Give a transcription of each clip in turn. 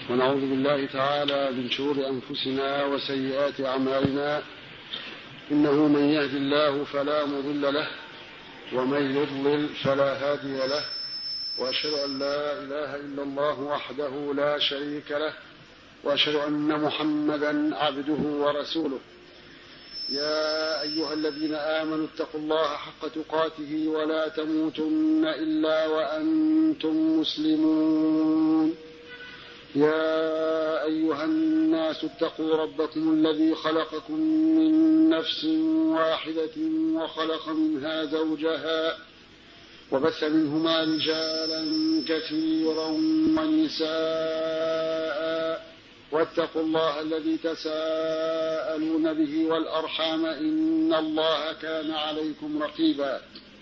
ونعوذ بالله تعالى من شرور أنفسنا وسيئات أعمالنا إنه من يهد الله فلا مضل له ومن يضلل فلا هادي له وأشهد أن لا إله إلا الله وحده لا شريك له وأشهد أن محمدا عبده ورسوله يا أيها الذين آمنوا اتقوا الله حق تقاته ولا تموتن إلا وأنتم مسلمون يا أيها الناس اتقوا ربكم الذي خلقكم من نفس واحدة وخلق منها زوجها وبث منهما رجالا كثيرا ونساء واتقوا الله الذي تساءلون به والأرحام إن الله كان عليكم رقيبا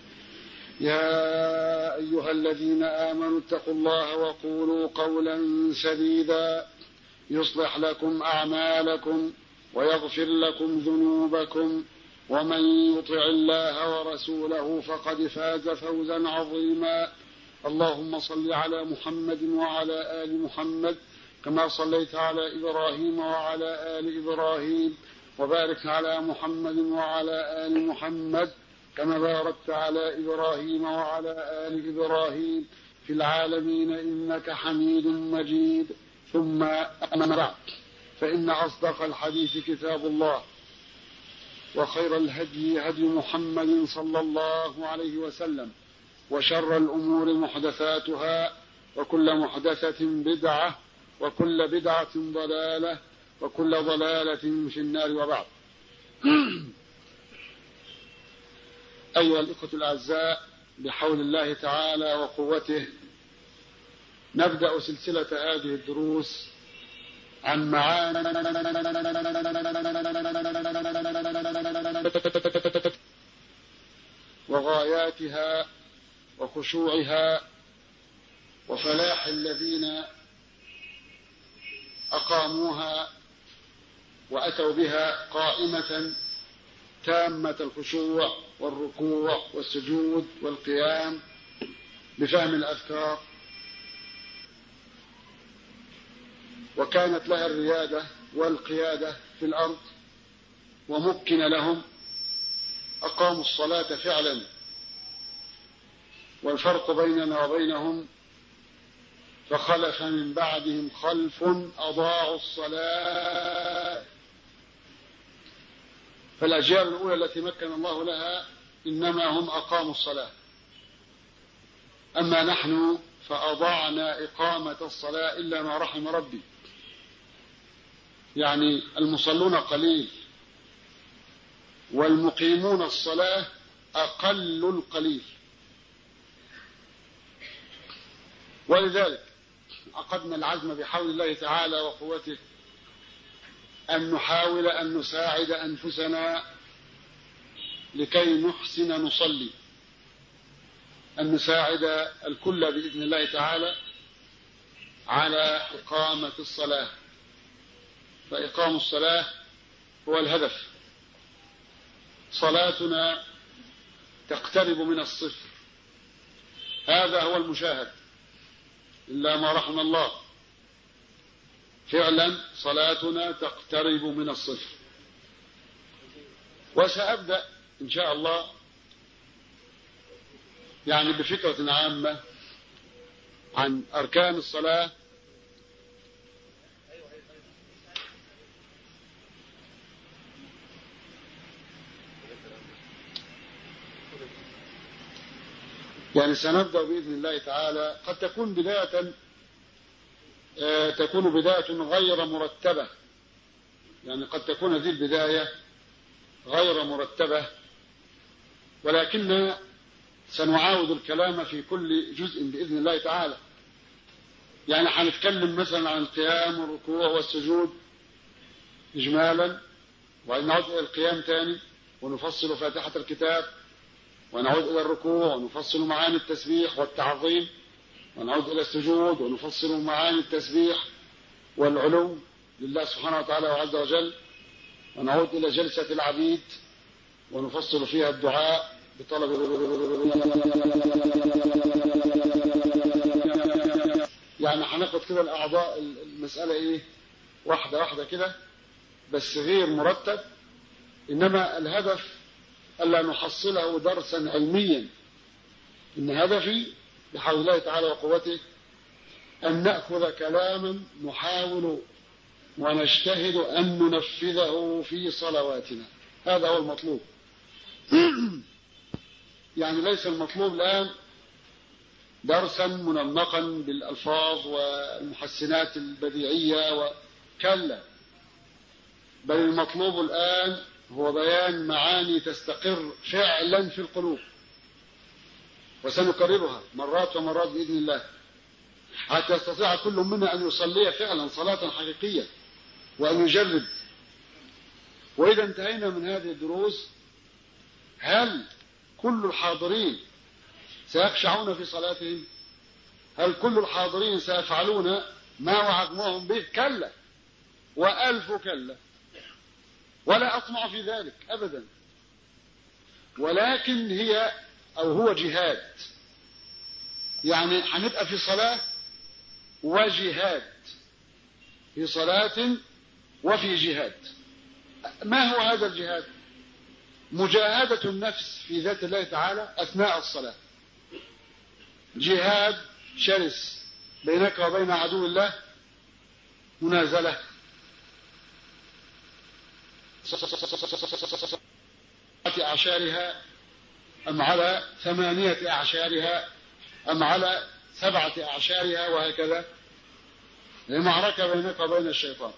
يا أيها الذين آمنوا اتقوا الله وقولوا قولا سديدا يصلح لكم أعمالكم ويغفر لكم ذنوبكم ومن يطع الله ورسوله فقد فاز فوزا عظيما اللهم صل على محمد وعلى آل محمد كما صليت على إبراهيم وعلى آل إبراهيم وبارك على محمد وعلى آل محمد كما باركت على إبراهيم وعلى آل إبراهيم في العالمين إنك حميد مجيد ثم أما بعد فإن أصدق الحديث كتاب الله وخير الهدي هدي محمد صلى الله عليه وسلم وشر الأمور محدثاتها وكل محدثة بدعة وكل بدعة ضلالة وكل ضلالة في النار وبعد أيها الإخوة الأعزاء بحول الله تعالى وقوته نبدأ سلسلة هذه الدروس عن معاني وغاياتها وخشوعها وفلاح الذين أقاموها وأتوا بها قائمة تامة الخشوع والركوع والسجود والقيام بفهم الأذكار وكانت لها الريادة والقيادة في الأرض ومكن لهم أقاموا الصلاة فعلا والفرق بيننا وبينهم فخلف من بعدهم خلف أضاعوا الصلاة فالأجيال الأولى التي مكن الله لها إنما هم أقاموا الصلاة أما نحن فأضعنا إقامة الصلاة إلا ما رحم ربي يعني المصلون قليل والمقيمون الصلاة أقل القليل ولذلك عقدنا العزم بحول الله تعالى وقوته أن نحاول أن نساعد أنفسنا لكي نحسن نصلي أن نساعد الكل بإذن الله تعالى على إقامة الصلاة فإقام الصلاة هو الهدف صلاتنا تقترب من الصفر هذا هو المشاهد إلا ما رحم الله فعلا صلاتنا تقترب من الصفر وسأبدأ إن شاء الله يعني بفكرة عامة عن أركان الصلاة يعني سنبدأ بإذن الله تعالى قد تكون بداية تكون بداية غير مرتبة يعني قد تكون هذه البداية غير مرتبة ولكن سنعاود الكلام في كل جزء بإذن الله تعالى يعني حنتكلم مثلا عن القيام والركوع والسجود إجمالا وبعدين نعود إلى القيام تاني ونفصل فاتحة الكتاب ونعود إلى الركوع ونفصل معاني التسبيح والتعظيم ونعود إلى السجود ونفصل معاني التسبيح والعلو لله سبحانه وتعالى وعز وجل ونعود إلى جلسة العبيد ونفصل فيها الدعاء بطلب يعني هناخد كده الأعضاء المسألة إيه واحدة واحدة كده بس غير مرتب إنما الهدف ألا نحصله درسا علميا إن هدفي بحول الله تعالى وقوته أن نأخذ كلاما نحاول ونجتهد أن ننفذه في صلواتنا هذا هو المطلوب يعني ليس المطلوب الآن درسا منمقا بالألفاظ والمحسنات البديعية وكلا بل المطلوب الآن هو بيان معاني تستقر فعلا في القلوب وسنكررها مرات ومرات بإذن الله حتى يستطيع كل منا أن يصلي فعلا صلاة حقيقية وأن يجرب وإذا انتهينا من هذه الدروس هل كل الحاضرين سيخشعون في صلاتهم هل كل الحاضرين سيفعلون ما وعدناهم به كلا وألف كلا ولا أطمع في ذلك أبدا ولكن هي أو هو جهاد يعني هنبقى في صلاة وجهاد في صلاة وفي جهاد ما هو هذا الجهاد مجاهدة النفس في ذات الله تعالى أثناء الصلاة جهاد شرس بينك وبين عدو الله منازلة أعشارها أم على ثمانية أعشارها أم على سبعة أعشارها وهكذا لمعركة بينك وبين الشيطان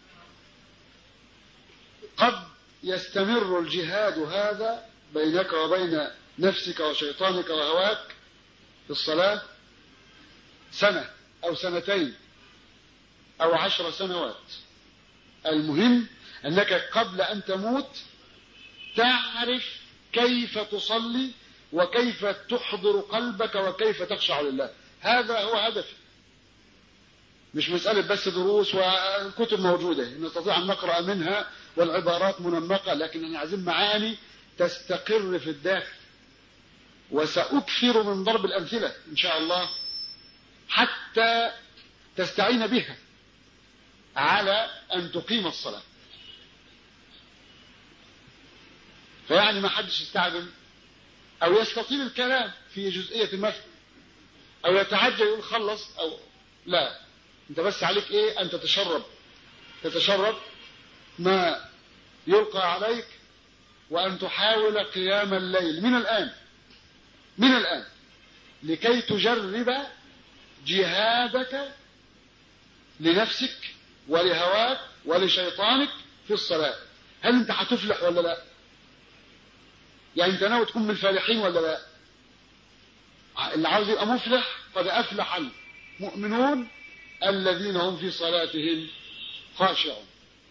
قد يستمر الجهاد هذا بينك وبين نفسك وشيطانك وهواك في الصلاة سنة أو سنتين أو عشر سنوات المهم أنك قبل أن تموت تعرف كيف تصلي وكيف تحضر قلبك وكيف تخشع لله هذا هو هدفي مش مسألة بس دروس وكتب موجودة نستطيع أن نقرأ منها والعبارات منمقة لكن احنا عايزين معاني تستقر في الداخل وسأكثر من ضرب الأمثلة إن شاء الله حتى تستعين بها على أن تقيم الصلاة فيعني ما حدش يستعجل أو يستطيل الكلام في جزئية مثل أو يتعجل يقول خلص أو لا أنت بس عليك إيه أن تتشرب تتشرب ما يلقى عليك وأن تحاول قيام الليل من الآن من الآن لكي تجرب جهادك لنفسك ولهواك ولشيطانك في الصلاة هل انت هتفلح ولا لا يعني انت ناوي تكون من الفالحين ولا لا اللي عاوز يبقى مفلح قد أفلح المؤمنون الذين هم في صلاتهم خاشعون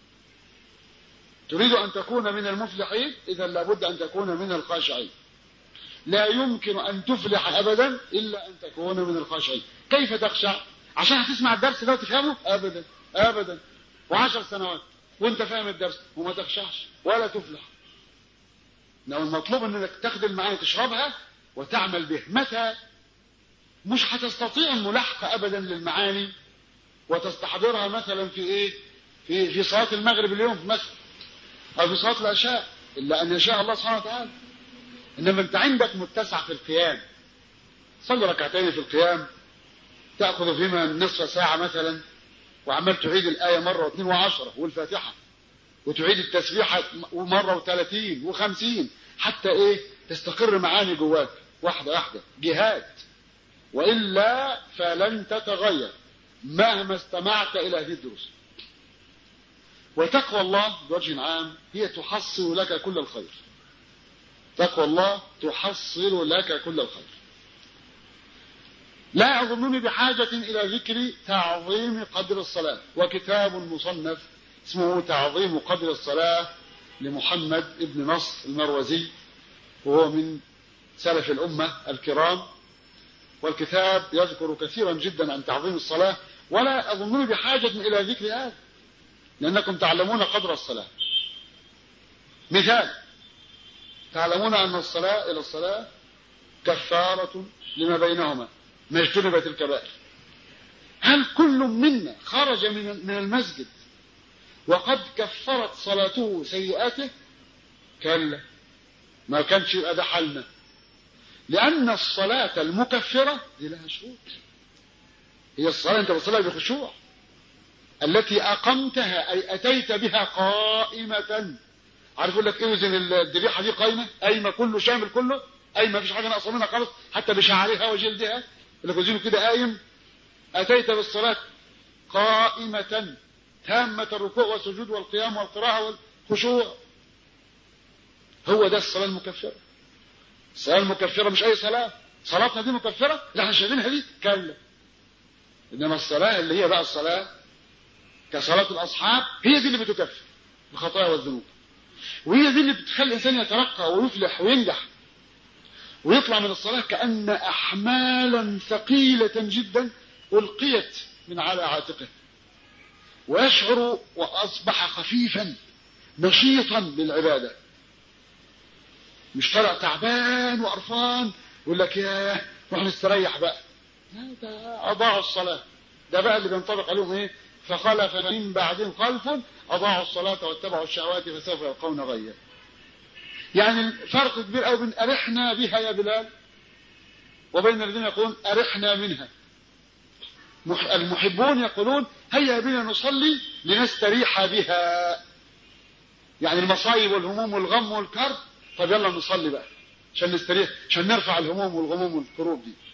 تريد أن تكون من المفلحين إذا لابد أن تكون من الخاشعين لا يمكن أن تفلح أبدا إلا أن تكون من الخاشعين كيف تخشع عشان هتسمع الدرس ده وتفهمه أبدا أبدا وعشر سنوات وانت فاهم الدرس وما تخشعش ولا تفلح لو المطلوب انك تاخد المعاني تشربها وتعمل به متى مش هتستطيع الملاحقة أبدا للمعاني وتستحضرها مثلا في إيه في في صلاة المغرب اليوم مثلا أو في صلاة العشاء إلا أن يشاء الله سبحانه وتعالى إنما أنت عندك متسع في القيام صلي ركعتين في القيام تأخذ فيما نصف ساعة مثلا وعمال تعيد الآية مرة واثنين وعشرة والفاتحة وتعيد التسبيحة مرة وثلاثين وخمسين حتى إيه تستقر معاني جواك واحدة واحدة جهاد وإلا فلن تتغير مهما استمعت إلى هذه الدروس وتقوى الله بوجه عام هي تحصل لك كل الخير تقوى الله تحصل لك كل الخير لا أظنني بحاجة إلى ذكر تعظيم قدر الصلاة وكتاب مصنف اسمه تعظيم قدر الصلاة لمحمد ابن نصر المروزي وهو من سلف الأمة الكرام والكتاب يذكر كثيرا جدا عن تعظيم الصلاة ولا أظنني بحاجة إلى ذكر هذا لأنكم تعلمون قدر الصلاة مثال تعلمون أن الصلاة إلى الصلاة كفارة لما بينهما ما اجتنبت الكبائر هل كل كل منا خرج من من المسجد وقد كفرت صلاته سيئاته كلا ما كانش يبقى ده حالنا لأن الصلاة المكفرة دي لها شروط هي الصلاة أنت بتصليها بخشوع التي أقمتها أي أتيت بها قائمة عارف يقول لك اوزن الذبيحة دي قايمة قايمة كله شامل كله قايمة مفيش حاجة ناقصة منها خالص حتى بشعرها وجلدها اللي كوزينه كده قايم أتيت بالصلاة قائمة تامة الركوع والسجود والقيام والقراءة والخشوع هو ده الصلاة المكفرة الصلاة المكفرة مش أي صلاة صلاتنا دي مكفرة اللي احنا شايفينها دي كلا إنما الصلاة اللي هي بقى الصلاة كصلاة الأصحاب هي دي اللي بتكفر الخطايا والذنوب وهي دي اللي بتخلي الإنسان يترقى ويفلح وينجح ويطلع من الصلاة كأن أحمالا ثقيلة جدا ألقيت من على عاتقه ويشعر وأصبح خفيفا نشيطا للعبادة مش طالع تعبان وقرفان يقول لك يا روح نستريح بقى لا ده أضاعوا الصلاة ده بقى اللي بينطبق عليهم ايه فخلف من بعدهم خلف أضاعوا الصلاة واتبعوا الشهوات فسوف يلقون غيا يعني فرق كبير قوي بين أرحنا بها يا بلال وبين الذين يقولون أرحنا منها المحبون يقولون هيا بنا نصلي لنستريح بها يعني المصايب والهموم والغم والكرب طب يلا نصلي بقى عشان نستريح عشان نرفع الهموم والغموم والكروب دي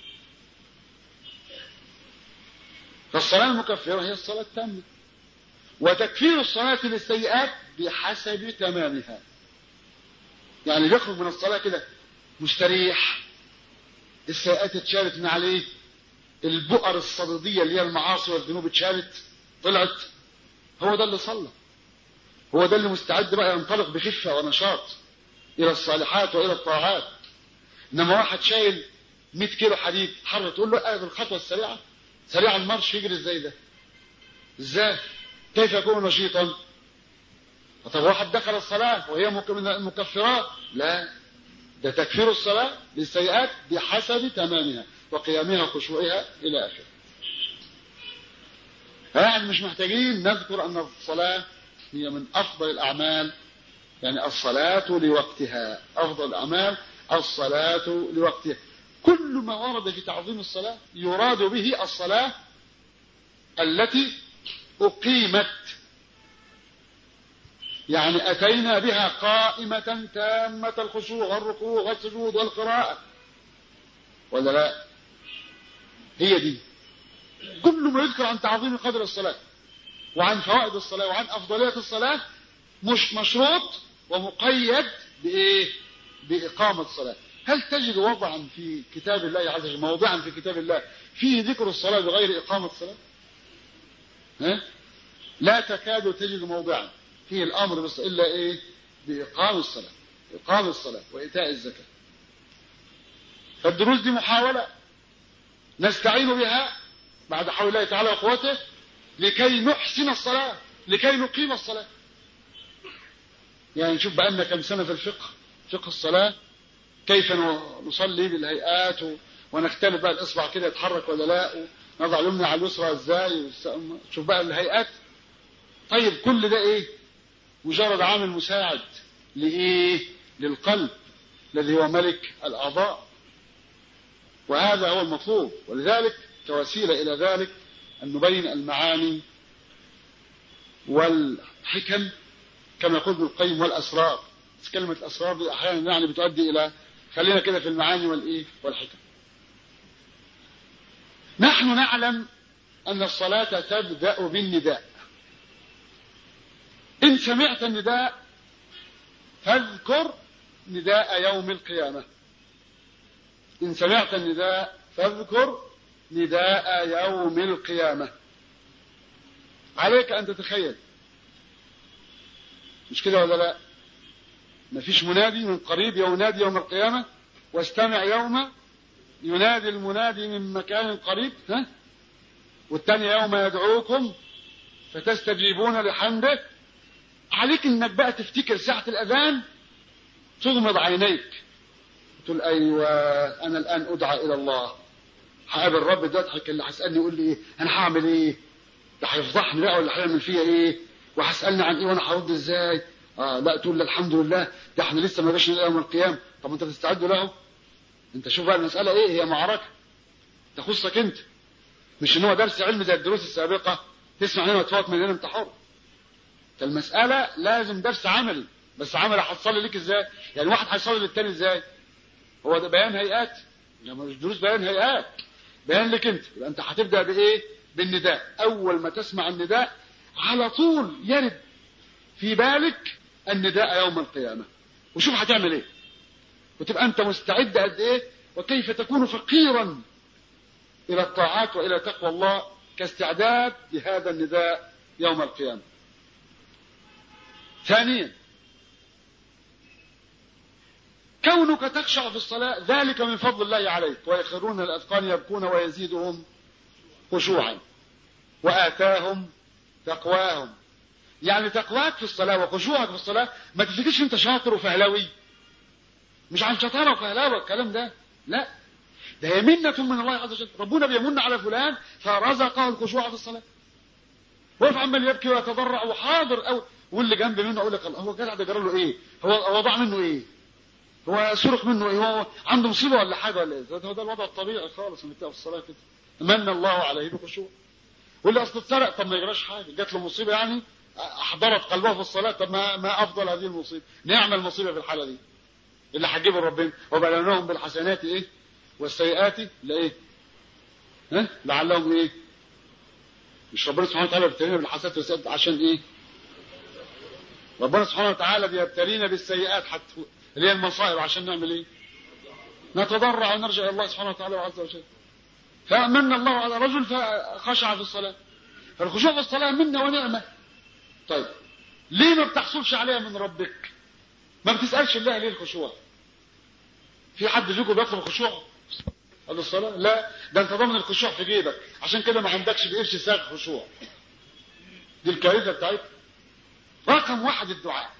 فالصلاة المكفرة هي الصلاة التامة وتكفير الصلاة للسيئات بحسب تمامها يعني بيخرج من الصلاة كده مستريح السيئات اتشالت من عليه البؤر الصديدية اللي هي المعاصي والذنوب اتشالت طلعت هو ده اللي صلى هو ده اللي مستعد بقى ينطلق بخفة ونشاط إلى الصالحات وإلى الطاعات إنما واحد شايل 100 كيلو حديد حر تقول له اقف الخطوة السريعة سريع المرش يجري ازاي ده ازاي كيف يكون نشيطا طب واحد دخل الصلاة وهي من المكفرات لا ده تكفير الصلاة للسيئات بحسب تمامها وقيامها وخشوعها إلى آخره يعني مش محتاجين نذكر أن الصلاة هي من أفضل الأعمال يعني الصلاة لوقتها أفضل الأعمال الصلاة لوقتها كل ما ورد في تعظيم الصلاة يراد به الصلاة التي أقيمت يعني أتينا بها قائمة تامة الخشوع والركوع والسجود والقراءة ولا لا هي دي كل ما يذكر عن تعظيم قدر الصلاة وعن فوائد الصلاة وعن أفضلية الصلاة مش مشروط ومقيد بإيه بإقامة الصلاة هل تجد وضعا في كتاب الله عز وجل موضعا في كتاب الله فيه ذكر الصلاة بغير إقامة الصلاة ها؟ لا تكاد تجد موضعا فيه الأمر بس إلا إيه بإقام الصلاة إقام الصلاة وإيتاء الزكاة فالدروس دي محاولة نستعين بها بعد حول الله تعالى وقوته لكي نحسن الصلاة لكي نقيم الصلاة يعني نشوف بقالنا كم سنة في الفقه فقه الصلاة كيف نصلي بالهيئات ونختلف بقى الإصبع كده يتحرك ولا لا ونضع اليمنى على اليسرى ازاي شوف بقى الهيئات طيب كل ده ايه مجرد عامل مساعد لايه للقلب الذي هو ملك الاعضاء وهذا هو المطلوب ولذلك كوسيله الى ذلك ان نبين المعاني والحكم كما يقول ابن القيم والاسرار بس كلمه الاسرار دي احيانا يعني بتؤدي الى خلينا كده في المعاني والايه والحكم نحن نعلم ان الصلاه تبدا بالنداء ان سمعت النداء فاذكر نداء يوم القيامه ان سمعت النداء فاذكر نداء يوم القيامه عليك ان تتخيل مش كده ولا لا مفيش منادي من قريب ينادي يوم القيامة واستمع يوم ينادي المنادي من مكان قريب ها والتاني يوم يدعوكم فتستجيبون لحمده عليك انك بقى تفتكر ساعة الاذان تغمض عينيك تقول ايوه انا الان ادعى الى الله هقابل الرب ده اضحك اللي هسالني يقول لي ايه انا هعمل ايه ده هيفضحني بقى ولا هيعمل فيا ايه وهسالني عن ايه وانا هرد ازاي اه لا تقول لا الحمد لله ده احنا لسه ما جاش يوم القيامه طب انت تستعد له انت شوف بقى المساله ايه هي معركه تخصك انت مش ان هو درس علم زي الدروس السابقه تسمع هنا وتفوت من هنا انت حر فالمساله لازم درس عملي بس عملي هتصلي ليك ازاي يعني واحد هيصلي للتاني ازاي هو ده بيان هيئات لما مش دروس بيان هيئات بيان لك انت يبقى انت هتبدا بايه بالنداء اول ما تسمع النداء على طول يرد في بالك النداء يوم القيامه وشوف هتعمل ايه وتبقى انت مستعد قد ايه وكيف تكون فقيرا الى الطاعات والى تقوى الله كاستعداد لهذا النداء يوم القيامه ثانيا كونك تخشع في الصلاة ذلك من فضل الله عليك ويخرون الأذقان يبكون ويزيدهم خشوعا وآتاهم تقواهم يعني تقواك في الصلاة وخشوعك في الصلاة ما تفتكرش انت شاطر وفهلوي مش عن شطارة وفهلاوة الكلام ده لا ده هي منة من الله عز وجل ربنا بيمن على فلان فرزقه الخشوع في الصلاة وقف عمال يبكي ويتضرع وحاضر أو واللي جنب منه اقول لك هو جدع ده جرى له ايه هو هو ضاع منه ايه هو سرق منه ايه هو عنده مصيبه ولا حاجه ولا ايه ده ده الوضع الطبيعي خالص اللي بتاع في الصلاه كده من الله عليه بخشوع واللي اصل اتسرق طب ما يجراش حاجه جات له مصيبه يعني احضرت قلبه في الصلاه طب ما ما افضل هذه المصيبه نعم المصيبه في الحاله دي اللي هتجيبه ربنا وبلوناهم بالحسنات ايه والسيئات لايه ها لعلهم ايه مش ربنا سبحانه وتعالى بيبتلينا بالحسنات والسيئات عشان ايه ربنا سبحانه وتعالى بيبتلينا بالسيئات حتى اللي هي المصائب عشان نعمل ايه نتضرع ونرجع الى الله سبحانه وتعالى عز وجل فمن الله على رجل فخشع في الصلاة فالخشوع في الصلاة منة ونعمة طيب ليه ما بتحصلش عليها من ربك ما بتسألش الله ليه الخشوع في حد فيكم بيطلب الخشوع قال الصلاة لا ده انت ضمن الخشوع في جيبك عشان كده ما عندكش بقرش ساق خشوع دي الكارثة بتاعتك رقم واحد الدعاء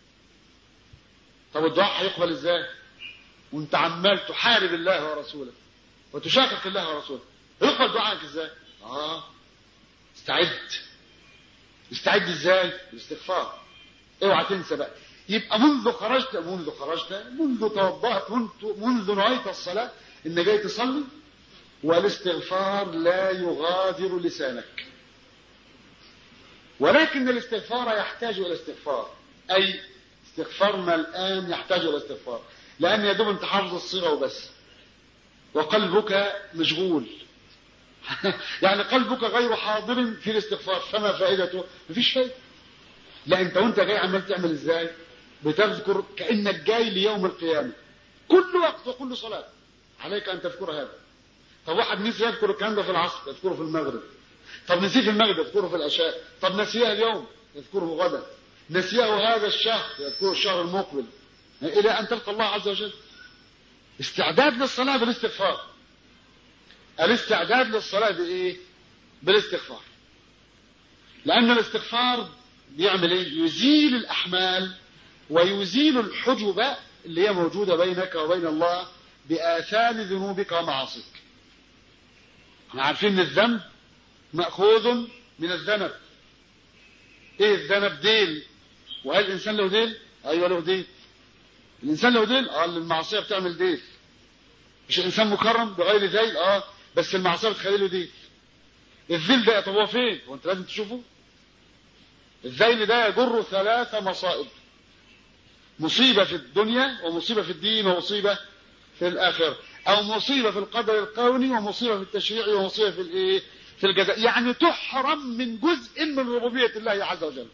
طب الدعاء هيقبل ازاي وانت عمال تحارب الله ورسوله وتشاكك الله ورسوله يقبل دعائك ازاي اه استعد استعد ازاي الاستغفار اوعى تنسى بقى يبقى منذ خرجت منذ خرجت منذ توضأت منذ, منذ نويت الصلاة ان جاي تصلي والاستغفار لا يغادر لسانك ولكن الاستغفار يحتاج الى استغفار اي استغفارنا الان يحتاج الى استغفار لان يدوب انت حافظ الصيغه وبس وقلبك مشغول يعني قلبك غير حاضر في الاستغفار فما فائدته مفيش فايده لا انت وانت جاي عمال تعمل ازاي بتذكر كانك جاي ليوم القيامه كل وقت وكل صلاه عليك ان تذكر هذا طب واحد نسي يذكر الكلام ده في العصر يذكره في المغرب طب نسيه في المغرب يذكره في العشاء طب نسيه اليوم يذكره غدا نسيه هذا الشهر يذكره الشهر المقبل الى ان تلقى الله عز وجل استعداد للصلاة بالاستغفار الاستعداد للصلاة بإيه بالاستغفار لأن الاستغفار بيعمل إيه يزيل الأحمال ويزيل الحجب اللي هي موجودة بينك وبين الله بآثار ذنوبك ومعاصيك احنا عارفين ان الذنب مأخوذ من الذنب ايه الذنب ديل وهل الانسان له ديل ايوه له ديل الانسان له ديل اه المعصيه بتعمل ديل مش الانسان مكرم بغير ذيل اه بس المعصيه بتخلي له ديل الذيل ده طب هو فين هو انت لازم تشوفه الذيل ده يجر ثلاث مصائب مصيبه في الدنيا ومصيبه في الدين ومصيبه في الاخره او مصيبه في القدر الكوني ومصيبه في التشريع ومصيبه في الايه في الجزاء يعني تحرم من جزء من ربوبيه الله عز وجل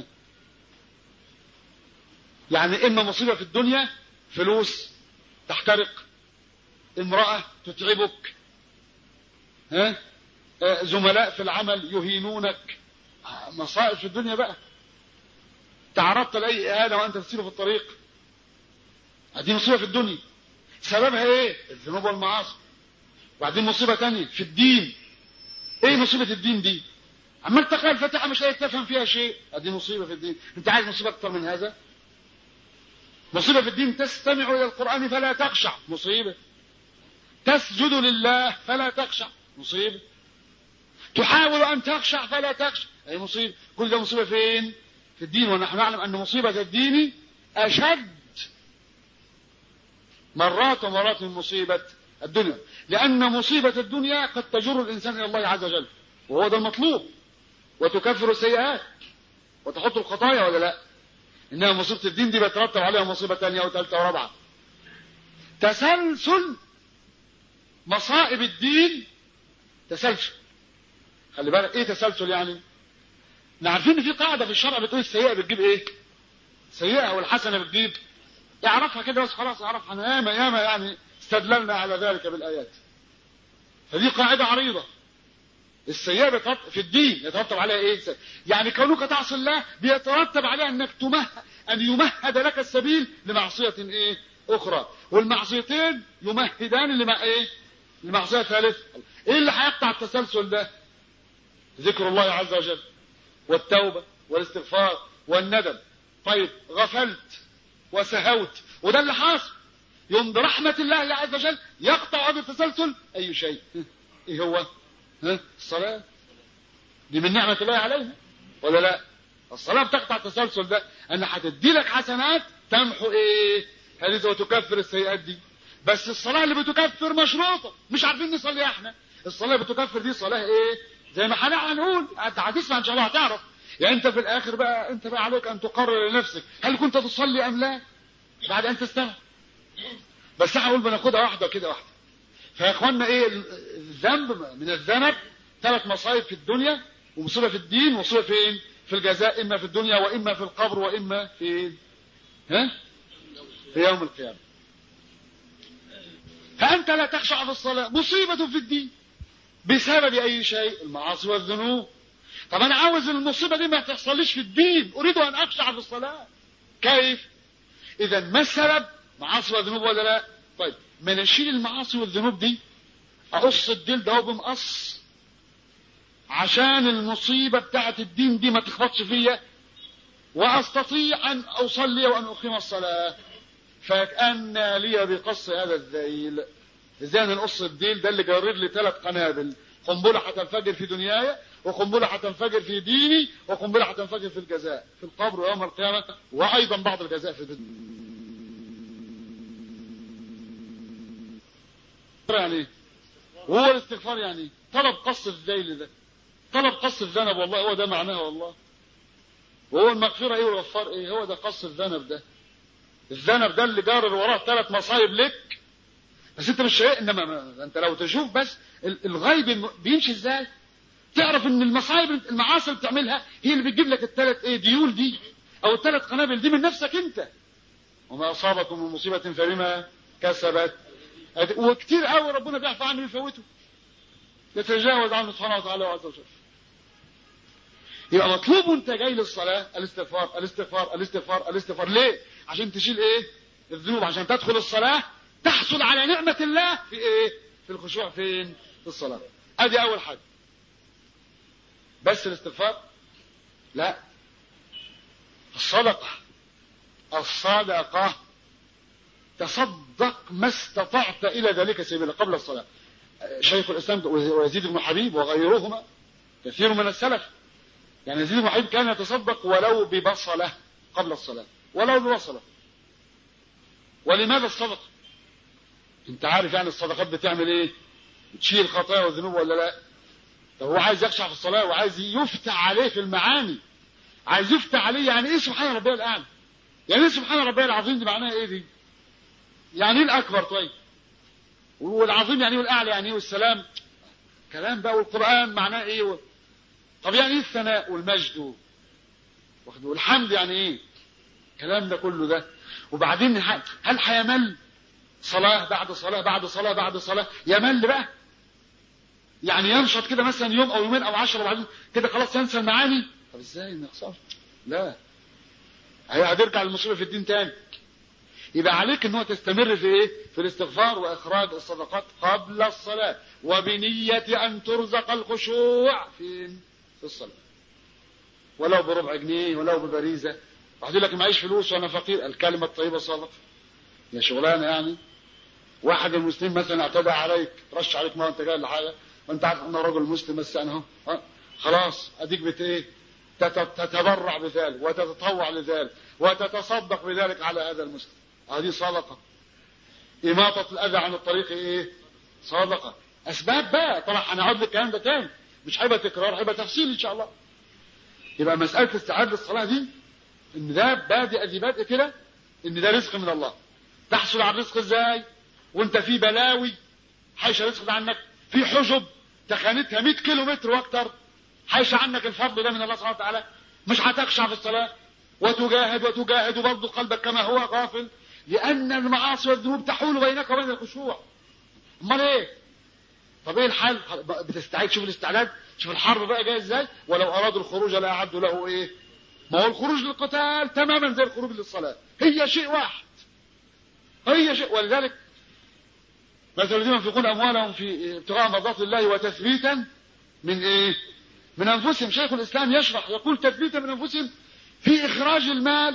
يعني إما مصيبة في الدنيا فلوس تحترق امرأة تتعبك ها زملاء في العمل يهينونك مصائب في الدنيا بقى تعرضت لأي إهانة وأنت تسير في الطريق هذه مصيبة في الدنيا سببها إيه الذنوب والمعاصي وبعدين مصيبة تانية في الدين إيه مصيبة الدين دي عمال تقرأ الفاتحة مش قادر تفهم فيها شيء هذه مصيبة في الدين أنت عايز مصيبة أكتر من هذا مصيبة في الدين تستمع إلى القرآن فلا تخشع مصيبة تسجد لله فلا تخشع مصيبة تحاول أن تخشع فلا تخشع أي مصيبة كل ده مصيبة فين في الدين ونحن نعلم أن مصيبة الدين أشد مرات ومرات من مصيبة الدنيا لأن مصيبة الدنيا قد تجر الإنسان إلى الله عز وجل وهو ده المطلوب وتكفر السيئات وتحط الخطايا ولا لا إنما مصيبة الدين دي بيترتب عليها مصيبة ثانية وثالثة ورابعة تسلسل مصائب الدين تسلسل خلي بالك ايه تسلسل يعني احنا عارفين ان في قاعده في الشرع بتقول السيئه بتجيب ايه سيئه والحسنه بتجيب اعرفها كده بس خلاص اعرفها انا ياما ياما يعني استدللنا على ذلك بالايات فدي قاعده عريضه السيئه في الدين يترتب عليها ايه يعني كونك تعصي الله بيترتب عليها انك تمه ان يمهد لك السبيل لمعصيه ايه اخرى والمعصيتين يمهدان لما ايه لمعصيه ثالث ايه اللي هيقطع التسلسل ده ذكر الله عز وجل والتوبة والاستغفار والندم طيب غفلت وسهوت وده اللي حاصل يوم برحمة الله عز وجل يقطع هذا التسلسل أي شيء إيه هو ها الصلاة دي من نعمة الله علينا ولا لا الصلاة بتقطع التسلسل ده أن هتدي لك حسنات تمحو إيه هذه وتكفر السيئات دي بس الصلاة اللي بتكفر مشروطة مش عارفين نصلي احنا الصلاة اللي بتكفر دي صلاة ايه زي ما هنقول انت هتسمع ان شاء الله هتعرف يعني انت في الاخر بقى انت بقى عليك ان تقرر لنفسك هل كنت تصلي ام لا بعد ان تستمع بس احنا نقول بناخدها واحده كده واحده فيا اخوانا ايه الذنب من الذنب ثلاث مصايب في الدنيا ومصيبه في الدين ومصيبه فين في الجزاء اما في الدنيا واما في القبر واما في ها في يوم القيامه فانت لا تخشع في الصلاه مصيبه في الدين بسبب اي شيء المعاصي والذنوب طب انا عاوز المصيبه دي ما تحصليش في الدين اريد ان اخشع في الصلاه كيف اذا ما السبب معاصي وذنوب ولا لا طيب ما نشيل المعاصي والذنوب دي اقص الديل ده بمقص عشان المصيبه بتاعت الدين دي ما تخبطش فيا واستطيع ان اصلي وان اقيم الصلاه فكان لي بقص هذا الذيل ازاي نقص الديل ده اللي جرر لي ثلاث قنابل قنبله هتنفجر في دنياي وقنبله هتنفجر في ديني وقنبله هتنفجر في الجزاء في القبر ويوم القيامه وايضا بعض الجزاء في الدنيا يعني وهو الاستغفار يعني طلب قص الذيل ده طلب قص الذنب والله هو ده معناه والله وهو المغفره ايه والغفار ايه هو ده قص الذنب ده الذنب ده اللي جارر وراه ثلاث مصايب لك بس انت مش شايف انما انت لو تشوف بس الغيب بيمشي ازاي تعرف ان المصايب المعاصي اللي بتعملها هي اللي بتجيب لك الثلاث ايه ديول دي او الثلاث قنابل دي من نفسك انت وما اصابكم من مصيبه فبما كسبت وكتير قوي ربنا بيعفو عنه ويفوته يتجاوز عنه سبحانه وتعالى عز وجل يبقى مطلوب وانت جاي للصلاه الاستغفار الاستغفار الاستغفار الاستغفار ليه عشان تشيل ايه الذنوب عشان تدخل الصلاه تحصل على نعمه الله في ايه في الخشوع فين في الصلاه ادي اول حاجه بس الاستغفار لا الصدقه الصدقه تصدق ما استطعت الى ذلك سبيلا قبل الصلاه شيخ الاسلام ويزيد بن حبيب وغيرهما كثير من السلف يعني يزيد بن حبيب كان يتصدق ولو ببصله قبل الصلاه ولو ببصله ولماذا الصدقه انت عارف يعني الصدقات بتعمل ايه بتشيل الخطايا والذنوب ولا لا طب هو عايز يخشع في الصلاه وعايز يفتح عليه في المعاني عايز يفتح عليه يعني ايه سبحان ربي الاعلى يعني ايه سبحان ربي العظيم دي معناها ايه دي يعني ايه الاكبر طيب والعظيم يعني ايه والاعلى يعني ايه والسلام كلام بقى والقران معناه ايه و... طب يعني ايه الثناء والمجد والحمد يعني ايه الكلام ده كله ده وبعدين هل هيمل صلاة بعد صلاة بعد صلاة بعد صلاة يمل بقى يعني ينشط كده مثلا يوم او يومين او عشرة وبعدين كده خلاص ينسى المعاني طب ازاي نخسر لا هي هترجع للمصيبة في الدين تاني يبقى عليك ان هو تستمر في ايه في الاستغفار واخراج الصدقات قبل الصلاة وبنية ان ترزق الخشوع فين في الصلاة ولو بربع جنيه ولو ببريزة واحد يقول لك معيش فلوس وانا فقير الكلمة الطيبة صدقة يا شغلانة يعني واحد المسلمين مثلا اعتدى عليك رش عليك ما انت جاي لحاجة وانت عارف ان رجل مسلم بس يعني اهو ها؟ خلاص اديك بت ايه تت- تتبرع بذلك وتتطوع لذلك وتتصدق بذلك على هذا المسلم هذه صدقه إماطة الأذى عن الطريق إيه؟ صدقة أسباب بقى طبعا هنقعد للكلام ده تاني مش هيبقى تكرار هيبقى تفصيل إن شاء الله يبقى مسألة استعداد للصلاة دي إن ده بادئ دي بادئ كده إن ده رزق من الله تحصل على الرزق إزاي؟ وأنت في بلاوي حيش رزق ده عنك في حجب تخانتها 100 كيلو متر وأكتر حيش عنك الفضل ده من الله سبحانه وتعالى مش هتخشع في الصلاة وتجاهد وتجاهد وبرضه قلبك كما هو غافل لأن المعاصي والذنوب تحول بينك وبين الخشوع امال ايه طب ايه الحل بتستعد شوف الاستعداد شوف الحرب بقى جاي ازاي ولو ارادوا الخروج لاعدوا له ايه ما هو الخروج للقتال تماما زي الخروج للصلاه هي شيء واحد هي شيء ولذلك مثل الذين ينفقون اموالهم في ابتغاء مرضات الله وتثبيتا من ايه من انفسهم شيخ الاسلام يشرح يقول تثبيتا من انفسهم في اخراج المال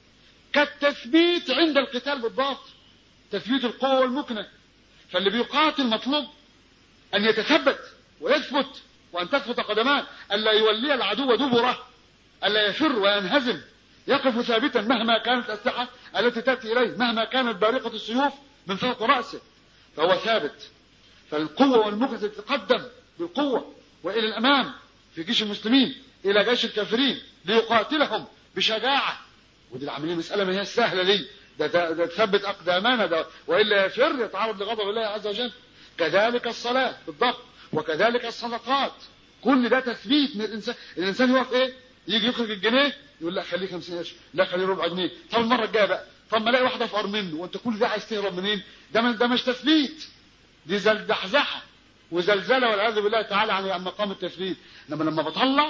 كالتثبيت عند القتال بالضبط تثبيت القوة والمكنة فاللي بيقاتل مطلوب أن يتثبت ويثبت وأن تثبت قدمان ألا يولي العدو دبره ألا يفر وينهزم يقف ثابتا مهما كانت الأسلحة التي تأتي إليه مهما كانت بارقة السيوف من فوق رأسه فهو ثابت فالقوة والمكنة تتقدم بالقوة وإلى الأمام في جيش المسلمين إلى جيش الكافرين ليقاتلهم بشجاعة ودي العملية مسألة ما هي سهلة ليه ده, ده, ده تثبت أقدامنا ده وإلا يفر يتعرض لغضب الله عز وجل كذلك الصلاة بالضبط وكذلك الصدقات كل ده تثبيت من الإنسان الإنسان يقف إيه يجي يخرج الجنيه يقول لا خليه 50 قرش لا خليه ربع جنيه طب المرة الجاية بقى طب ما الاقي واحدة افقر منه وانت كل ده عايز تهرب منين ده من ده مش تثبيت دي زلزحزحة وزلزلة والعياذ بالله تعالى عن مقام التثبيت انما لما بطلع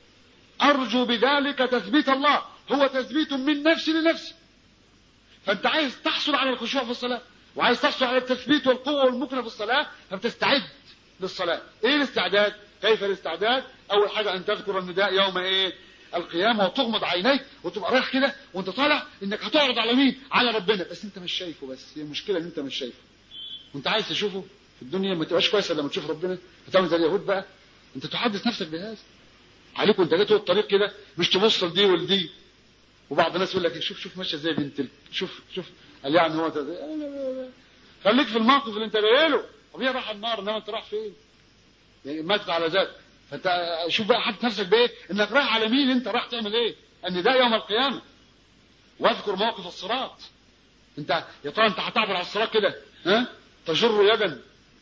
ارجو بذلك تثبيت الله هو تثبيت من نفس لنفس فانت عايز تحصل على الخشوع في الصلاة وعايز تحصل على التثبيت والقوة والمكنة في الصلاة فبتستعد للصلاة ايه الاستعداد كيف الاستعداد اول حاجة ان تذكر النداء يوم ايه القيامة وتغمض عينيك وتبقى رايح كده وانت طالع انك هتعرض على مين على ربنا بس انت مش شايفه بس هي المشكلة ان انت مش شايفه وانت عايز تشوفه في الدنيا ما تبقاش كويس لما تشوف ربنا هتعمل زي اليهود بقى انت تحدث نفسك بهذا عليك وانت جاي الطريق كده مش تبص لدي ولدي وبعض الناس يقول لك شوف شوف ماشيه زي بنت ال- شوف شوف قال يعني هو ده- خليك في الموقف اللي انت جاي له طب هي راح النار انما انت رايح فين؟ يعني ماتت على ذات فانت شوف بقى حد نفسك بايه؟ انك رايح على مين انت رايح تعمل ايه؟ ان ده يوم القيامه واذكر موقف الصراط انت يا ترى انت هتعبر على الصراط كده ها؟ تجر يدا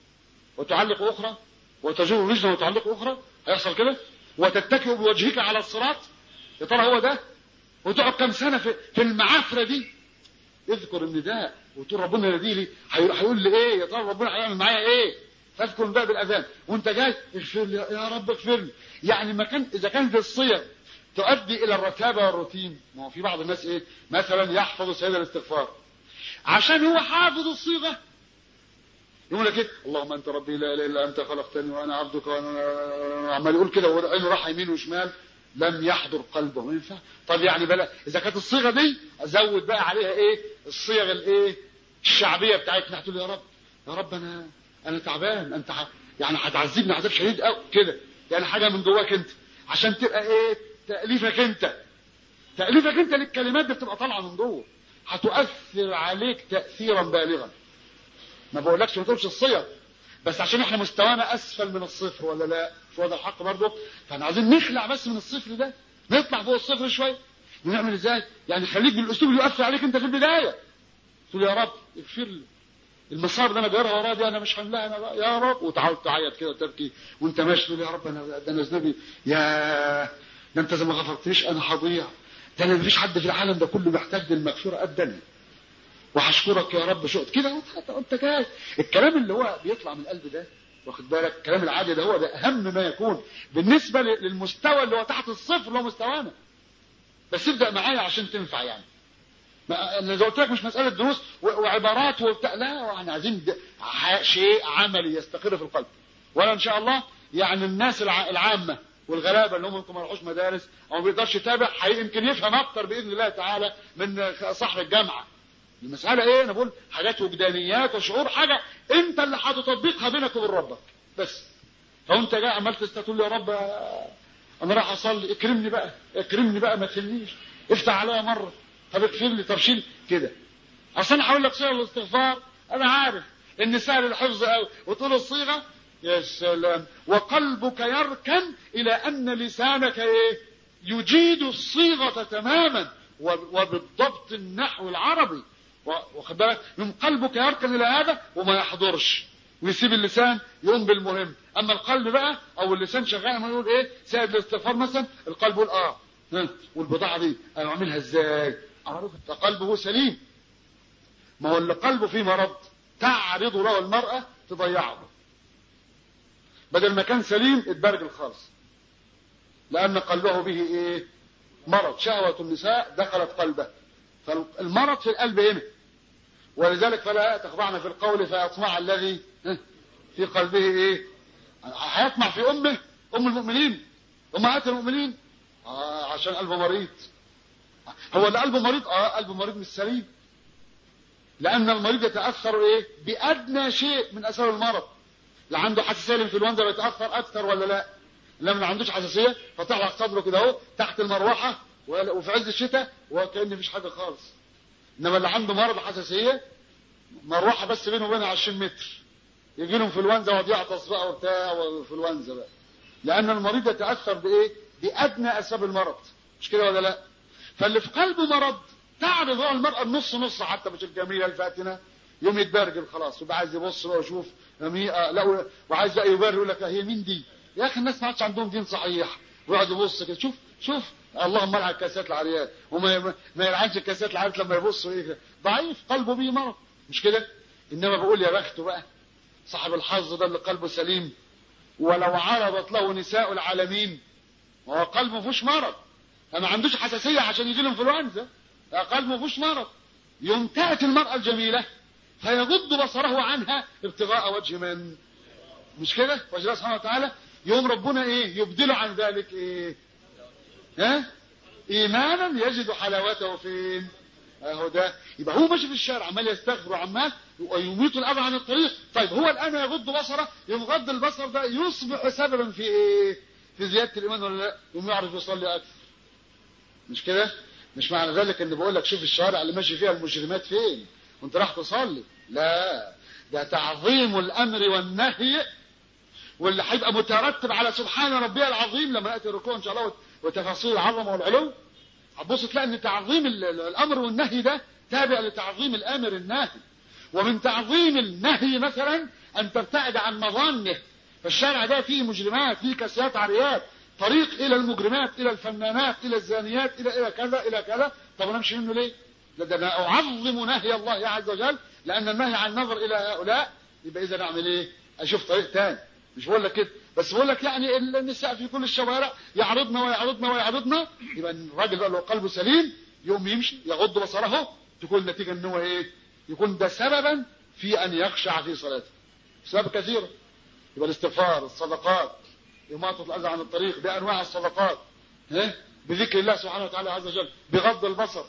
وتعلق اخرى وتجر رجلا وتعلق اخرى هيحصل كده؟ وتتكئ بوجهك على الصراط يا ترى هو ده؟ وتقعد كم سنه في, في المعافره دي اذكر النداء وتقول ربنا ينادي لي هي- هيقول لي ايه يا ترى ربنا هيعمل معايا ايه تذكر النداء بالاذان وانت جاي اغفر لي يا رب اغفر لي يعني ما كان اذا كانت الصيغ تؤدي الى الرتابه والروتين ما هو في بعض الناس ايه مثلا يحفظ سيد الاستغفار عشان هو حافظ الصيغه يقول لك ايه اللهم انت ربي لا اله الا انت خلقتني وانا عبدك وانا عمال يقول كده وعينه راح يمين وشمال لم يحضر قلبه ما ينفع طب يعني بلا اذا كانت الصيغه دي ازود بقى عليها ايه الصيغ الايه الشعبيه بتاعتنا هتقول يا رب يا رب انا انا تعبان انت ح... يعني هتعذبني عذاب شديد قوي كده يعني حاجه من جواك انت عشان تبقى ايه تاليفك انت تاليفك انت للكلمات دي بتبقى طالعه من جوه هتؤثر عليك تاثيرا بالغا ما بقولكش ما تقولش الصيغ بس عشان احنا مستوانا اسفل من الصفر ولا لا مش هو ده الحق برضه فاحنا عايزين نخلع بس من الصفر ده نطلع فوق الصفر شويه ونعمل ازاي يعني خليك بالاسلوب اللي يؤثر عليك انت في البدايه تقول يا رب اغفر لي المصاب اللي انا جايبها وراه دي انا مش حملها انا بقى يا رب وتعاود تعيط كده وتبكي وانت ماشي تقول يا رب انا ده انا ذنبي يا ده انت زي ما غفرتنيش انا هضيع ده انا مفيش حد في العالم ده كله محتاج للمغفره قدني وهشكرك يا رب شو كده وانت- وانت جاي الكلام اللي هو بيطلع من القلب ده واخد بالك الكلام العادي ده هو ده اهم ما يكون بالنسبه ل- للمستوى اللي هو تحت الصفر اللي هو مستوانا بس ابدا معايا عشان تنفع يعني ما انا زي قلت لك مش مساله دروس و- وعبارات وبتاع لا احنا عايزين د- ح- شيء عملي يستقر في القلب ولا ان شاء الله يعني الناس الع- العامه والغلابه اللي هم ممكن ما يروحوش مدارس او ما بيقدرش يتابع هي- يمكن يفهم اكتر باذن الله تعالى من صاحب الجامعه المسألة ايه انا بقول حاجات وجدانيات وشعور حاجة انت اللي هتطبقها بينك وبين ربك بس او انت جاي عمال تقول يا رب انا راح اصلي اكرمني بقى اكرمني بقى ما تهنيش افتح عليا مره طب اغفر لي طب شيل كده اصل انا هقول لك صيغه الاستغفار انا عارف ان سهل الحفظ قوي وتقول الصيغه يا سلام وقلبك يركن الى ان لسانك ايه يجيد الصيغه تماما وبالضبط النحو العربي واخد بالك من قلبك يركن الى هذا وما يحضرش ويسيب اللسان يقوم بالمهم اما القلب بقى او اللسان شغال ما يقول ايه سائد الاستغفار مثلا القلب يقول اه والبضاعه دي انا اعملها ازاي اعرف قلبه سليم ما هو اللي قلبه فيه مرض تعرض له المراه تضيعه بدل ما كان سليم اتبرجل خالص لان قلبه به ايه مرض شهوه النساء دخلت قلبه فالمرض في القلب هنا ولذلك فلا تخضعن في القول فيطمع الذي في قلبه ايه هيطمع في امه ام المؤمنين امهات المؤمنين آه عشان قلبه مريض هو اللي قلبه مريض اه قلبه مريض مش سليم لان المريض يتاثر ايه بادنى شيء من اثار المرض اللي عنده حساسيه الانفلونزا بيتاثر اكثر ولا لا لما ما عندوش حساسيه فتحلق صدره كده اهو تحت المروحه وفي عز الشتاء وكأن مفيش حاجه خالص انما اللي عنده مرض حساسيه مروحه بس بينه وبينها 20 متر يجي له انفلونزا وقعد يعطس بقى وبتاع وانفلونزا بقى لان المريض يتاثر بايه بادنى اسباب المرض مش كده ولا لا فاللي في قلبه مرض تعرض هو المرأة النص نص حتى مش الجميلة الفاتنة يوم يتبرجل خلاص ويبقى عايز يبص بقى ويشوف لا وعايز بقى يبرر يقول لك هي مين دي؟ يا اخي الناس ما عادش عندهم دين صحيح ويقعد يبص كده شوف شوف اللهم العن كاسات العريات وما ما يلعنش الكاسات العريات لما يبصوا ايه ضعيف قلبه بيه مرض مش كده؟ انما بقول يا بخته بقى صاحب الحظ ده اللي قلبه سليم ولو عرضت له نساء العالمين وهو قلبه ما فيهوش مرض ما عندوش حساسيه عشان يجي له انفلونزا قلبه ما فيهوش مرض يوم تاتي المراه الجميله فيغض بصره عنها ابتغاء وجه من مش كده وجه الله سبحانه وتعالى يوم ربنا ايه يبدله عن ذلك ايه ها ايمانا يجد حلاوته فين اهو ده يبقى هو ماشي في الشارع عمال يستغفر وعمال ويميط الاذى عن الطريق طيب هو الان يغض بصره يوم غض البصر ده يصبح سببا في ايه في زياده الايمان ولا لا يوم يعرف يصلي اكثر مش كده مش معنى ذلك ان بقول لك شوف الشوارع اللي ماشي فيها المجرمات فين وانت راح تصلي لا ده تعظيم الامر والنهي واللي هيبقى مترتب على سبحان ربي العظيم لما ياتي الركوع ان شاء الله وتفاصيل العظمه والعلو هتبص تلاقي ان تعظيم الامر والنهي ده تابع لتعظيم الامر الناهي ومن تعظيم النهي مثلا ان تبتعد عن مظانه فالشارع ده فيه مجرمات فيه كاسيات عريات طريق الى المجرمات الى الفنانات الى الزانيات الى الى كذا الى كذا طب انا امشي منه ليه؟ ده انا اعظم نهي الله عز وجل لان النهي عن النظر الى هؤلاء يبقى اذا اعمل ايه؟ اشوف طريق تاني مش بقول لك كده بس بقول لك يعني النساء في كل الشوارع يعرضن ويعرضن ويعرضن يبقى الراجل بقى لو قلبه سليم يوم يمشي يغض بصره تكون النتيجه ان هو ايه؟ يكون ده سببا في ان يخشع في صلاته. اسباب كثيره. يبقى الاستغفار، الصدقات، إماطة الأذى عن الطريق بأنواع الصدقات ها؟ بذكر الله سبحانه وتعالى عز وجل بغض البصر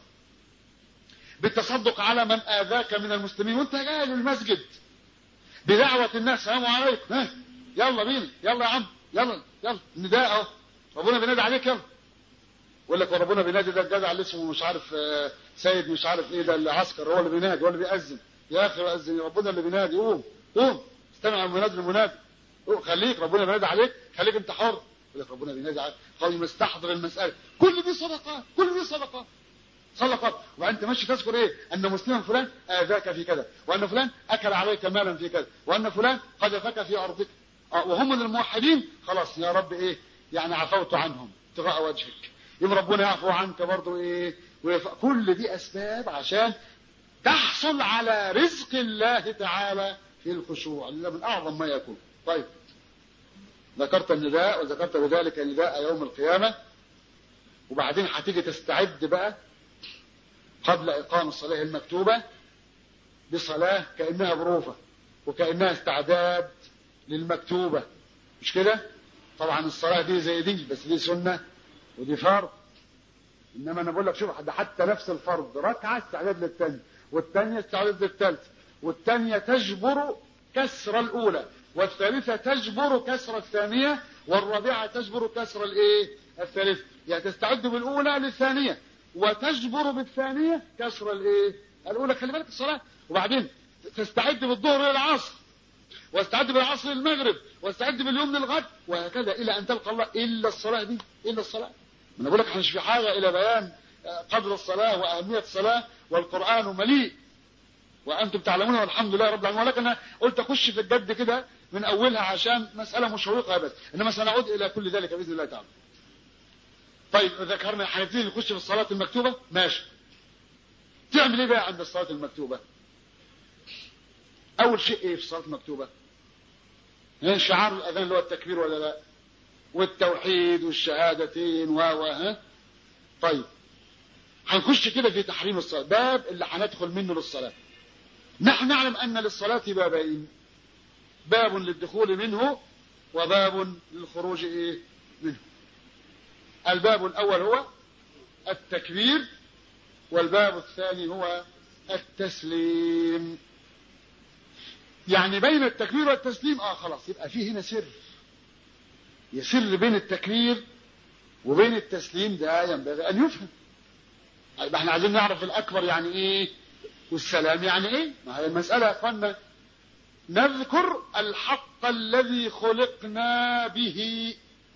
بالتصدق على من آذاك من المسلمين وانت جاي للمسجد بدعوة الناس السلام عليكم ها يلا بينا يلا يا عم يلا يلا نداء اهو ربنا بينادي عليك يلا يقول لك ربنا بينادي ده الجدع اللي اسمه مش عارف سيد مش عارف ايه ده العسكر هو اللي بينادي هو اللي بيأذن يا اخي بيأذن ربنا اللي بينادي قوم قوم استمع المنادي المنادي خليك ربنا بينادي عليك خليك انت حر يقول لك ربنا بينادي عليك قال مستحضر المسألة كل دي صدقات كل دي صدقات صدقات وانت ماشي تذكر ايه ان مسلما فلان اذاك في كذا وان فلان اكل عليك مالا في كذا وان فلان قذفك في ارضك وهم من الموحدين خلاص يا رب ايه يعني عفوت عنهم ابتغاء وجهك يوم ربنا يعفو عنك برضه ايه ويف... كل دي اسباب عشان تحصل على رزق الله تعالى في الخشوع اللي من اعظم ما يكون طيب ذكرت النداء وذكرت بذلك النداء يوم القيامة وبعدين هتيجي تستعد بقى قبل إقام الصلاة المكتوبة بصلاة كأنها بروفة وكأنها استعداد للمكتوبة مش كده؟ طبعا الصلاة دي زي دي بس دي سنة ودي فرض إنما أنا بقول لك شوف ده حتى نفس الفرض ركعة استعداد للثانية والثانية استعداد للثالثة والثانية تجبر كسر الأولى والثالثة تجبر كسر الثانية والرابعة تجبر كسر الايه الثالثة يعني تستعد بالأولى للثانية وتجبر بالثانية كسر الايه الأولى خلي بالك الصلاة وبعدين تستعد بالظهر للعصر واستعد بالعصر للمغرب واستعد باليوم للغد وهكذا إلى أن تلقى الله إلا الصلاة دي إلا الصلاة أنا بقول لك احنا مش في حاجة إلى بيان قدر الصلاة وأهمية الصلاة والقرآن مليء وأنتم تعلمون والحمد لله رب العالمين ولكن أنا قلت أخش في الجد كده من أولها عشان مسألة مشوقة بس إنما سنعود إلى كل ذلك بإذن الله تعالى طيب ذكرنا هنبتدي نخش في الصلاة المكتوبة ماشي تعمل ايه بقى عند الصلاة المكتوبة أول شيء ايه في الصلاة المكتوبة هي شعار الأذان اللي هو التكبير ولا لا والتوحيد والشهادتين و ها طيب هنخش كده في تحريم الصلاة باب اللي هندخل منه للصلاة نحن نعلم أن للصلاة بابين باب للدخول منه وباب للخروج إيه منه الباب الأول هو التكبير والباب الثاني هو التسليم يعني بين التكبير والتسليم اه خلاص يبقى فيه هنا سر يسر بين التكبير وبين التسليم ده ينبغي ان يفهم يبقى احنا عايزين نعرف الاكبر يعني ايه والسلام يعني ايه ما هي المساله يا اخوانا نذكر الحق الذي خلقنا به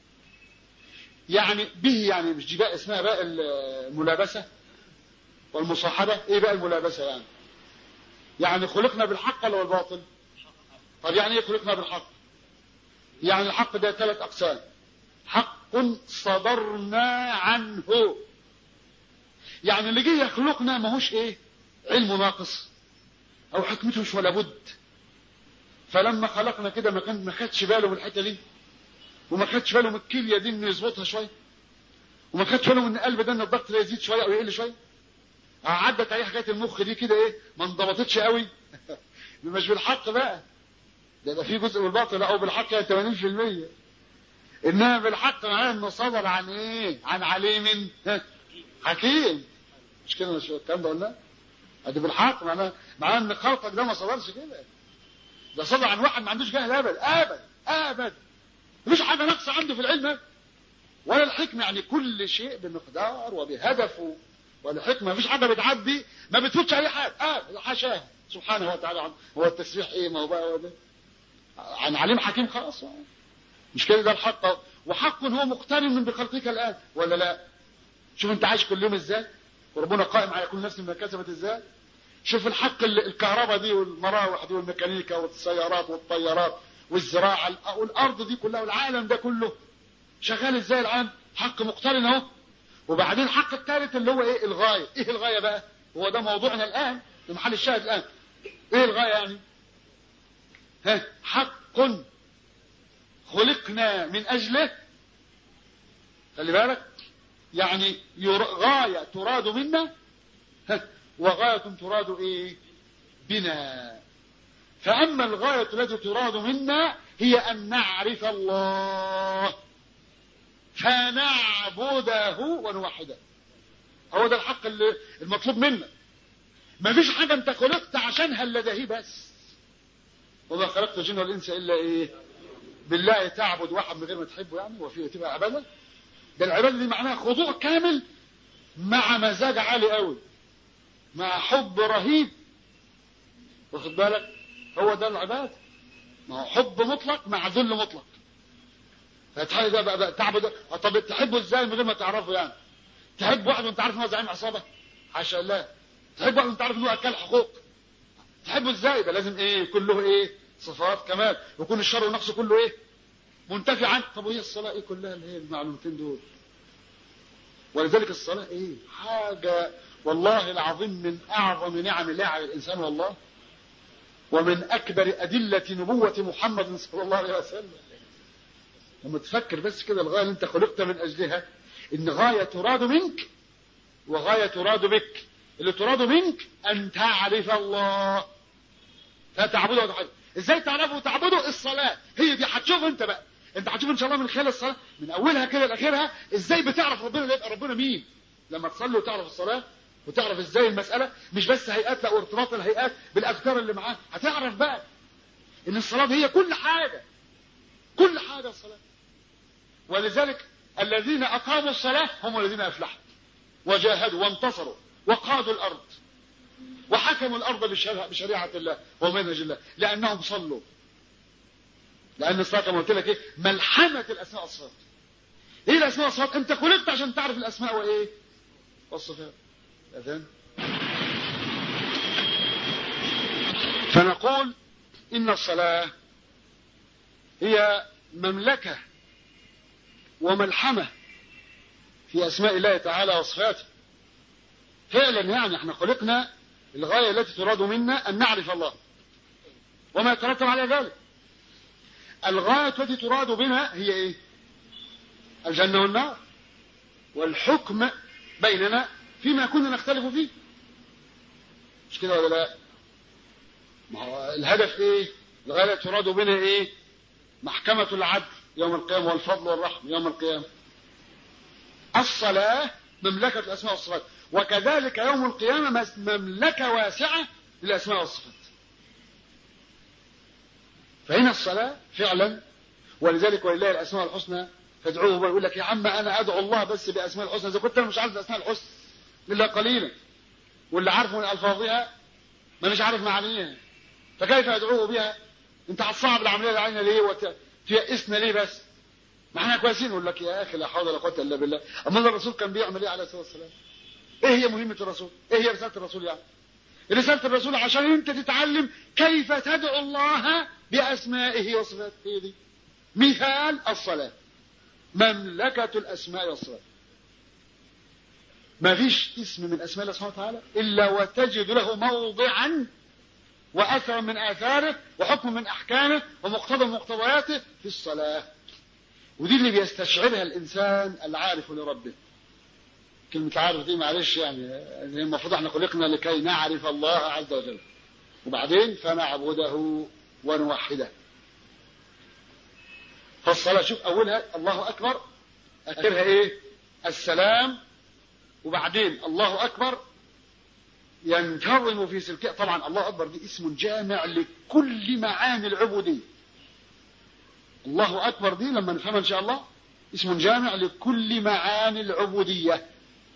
يعني به يعني مش دي بقى اسمها بقى الملابسه والمصاحبه ايه بقى الملابسه يعني يعني خلقنا بالحق ولا بالباطل طب يعني ايه خلقنا بالحق يعني الحق ده ثلاث اقسام حق صدرنا عنه يعني اللي جه يخلقنا ماهوش ايه علم ناقص او حكمته مش ولا بد فلما خلقنا كده ما كان ما خدش باله من الحته دي وما خدش باله من الكليه دي انه يظبطها شويه وما خدش باله من القلب ده ان الضغط ده يزيد شويه او يقل شويه عدت عليه حكايه المخ دي كده ايه ما انضبطتش قوي مش بالحق بقى ده ده في جزء بالباطل او بالحق يعني 80% انما بالحق معناه انه صدر عن ايه عن عليم حكيم مش كده مش الكلام ده قلنا ادي بالحق معناه معناه ان خلقك ده ما صدرش كده ده صدر عن واحد ما عندوش جهل ابدا ابدا ابدا مفيش حاجه ناقصه عنده في العلم ولا الحكمه يعني كل شيء بمقدار وبهدفه والحكمه مفيش حاجه بتعدي ما بتفوتش اي حاجه اه حاشاه سبحانه وتعالى هو التسبيح ايه ما هو بقى هو ده عن عليم حكيم خلاص مش كده ده الحق وحق هو مقترن بخلقك الان ولا لا شوف انت عايش كل يوم ازاي وربنا قائم على كل نفس ما كسبت ازاي شوف الحق الكهرباء دي والمراوح دي والميكانيكا والسيارات والطيارات والزراعه والارض دي كلها والعالم ده كله شغال ازاي الان حق مقترن اهو وبعدين الحق الثالث اللي هو ايه الغايه ايه الغايه بقى هو ده موضوعنا الان في محل الشاهد الان ايه الغايه يعني ها حق خلقنا من اجله خلي بالك يعني غايه تراد منا وغايه تراد ايه بنا فاما الغايه التي تراد منا هي ان نعرف الله فنعبده ونوحده هو ده الحق اللي المطلوب منا ما فيش حاجة انت خلقت عشانها الا ده هي بس وما خلقت الجن والانس الا ايه بالله تعبد واحد من غير ما تحبه يعني وفيه تبقى عبادة ده العبادة دي معناها خضوع كامل مع مزاج عالي قوي مع حب رهيب واخد بالك هو ده العبادة ما هو حب مطلق مع ذل مطلق فتحب ده بقى, بقى تعبد طب تحبه ازاي من غير ما تعرفه يعني تحب واحد وانت عارف ان هو زعيم عصابه حاشا الله تحب واحد وانت عارف ان هو اكل حقوق تحبه ازاي ده لازم ايه كله ايه صفات كمال ويكون الشر ونقصه كله ايه منتفي عنه طب وهي الصلاه ايه كلها اللي هي المعلومتين دول ولذلك الصلاه ايه حاجه والله العظيم من اعظم نعم الله على الانسان والله ومن اكبر ادله نبوه محمد صلى الله عليه وسلم لما تفكر بس كده الغايه اللي انت خلقت من اجلها ان غايه تراد منك وغايه تراد بك اللي تراد منك ان تعرف الله فتعبده وتعبده ازاي تعرفه وتعبده الصلاه هي دي هتشوف انت بقى انت هتشوف ان شاء الله من خلال الصلاه من اولها كده لاخرها ازاي بتعرف ربنا يبقى ربنا مين لما تصلي وتعرف الصلاه وتعرف ازاي المساله مش بس هيئات لا وارتباط الهيئات بالاذكار اللي معاه هتعرف بقى ان الصلاة هي كل حاجة كل حاجة الصلاة ولذلك الذين أقاموا الصلاة هم الذين أفلحوا وجاهدوا وانتصروا وقادوا الأرض وحكموا الأرض بشريعة الله ومنهج الله لأنهم صلوا لأن الصلاة كما قلت لك إيه ملحمة الأسماء والصفات إيه الأسماء والصفات أنت خلقت عشان تعرف الأسماء وإيه والصفات أذن فنقول إن الصلاة هي مملكة وملحمة في أسماء الله تعالى وصفاته فعلا يعني احنا خلقنا الغاية التي تراد منا أن نعرف الله وما يترتب على ذلك الغاية التي تراد بنا هي ايه الجنة والنار والحكم بيننا فيما كنا نختلف فيه مش كده ولا لا ما هو الهدف ايه الغاية التي تراد بنا ايه محكمة العدل يوم القيامة والفضل والرحمة يوم القيامة الصلاة مملكة الأسماء والصفات وكذلك يوم القيامة مملكة واسعة للأسماء والصفات فهنا الصلاة فعلا ولذلك ولله الأسماء الحسنى فادعوه ويقول لك يا عم أنا أدعو الله بس بأسماء الحسنى إذا كنت أنا مش عارف الأسماء الحسنى إلا قليلا واللي عارفه من ألفاظها ما مش عارف معانيها فكيف أدعوه بها أنت هتصعب العملية اللي علينا ليه وتيأسنا ليه بس ما احنا كويسين يقول لك يا أخي لا حول ولا قوة إلا بالله أما الرسول كان بيعمل إيه عليه الصلاة والسلام ايه هي مهمة الرسول ايه هي رسالة الرسول يعني رسالة الرسول عشان انت تتعلم كيف تدعو الله بأسمائه وصفاته هي دي مثال الصلاة مملكة الأسماء والصفات ما فيش اسم من أسماء الله سبحانه وتعالى إلا وتجد له موضعا وأثر من آثاره وحكم من أحكامه ومقتضى من مقتضياته في الصلاة ودي اللي بيستشعرها الإنسان العارف لربه كلمة عارف دي معلش يعني المفروض احنا خلقنا لكي نعرف الله عز وجل وبعدين فنعبده ونوحده فالصلاة شوف أولها الله أكبر آخرها إيه السلام وبعدين الله أكبر ينتظم في سلكه طبعا الله أكبر دي اسم جامع لكل معاني العبودية الله أكبر دي لما نفهمها إن شاء الله اسم جامع لكل معاني العبودية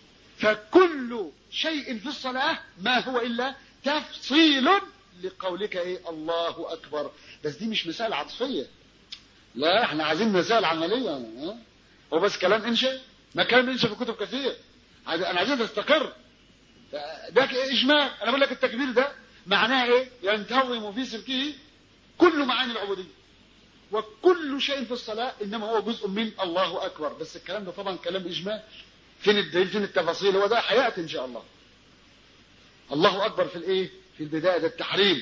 فكل شيء في الصلاة ما هو إلا تفصيل لقولك إيه الله أكبر بس دي مش مسائل عاطفية لا احنا عايزين مسائل عملية ها؟ هو بس كلام انشا ما كلام انشا في كتب كثير انا عايزين تستقر ده اجماع انا بقول لك التكبير ده معناه ايه ينتظم في سلكه كل معاني العبودية وكل شيء في الصلاة انما هو جزء من الله اكبر بس الكلام ده طبعا كلام اجماع فين الدليل فين التفاصيل هو ده هياتي ان شاء الله الله اكبر في الايه في البدايه ده التحريم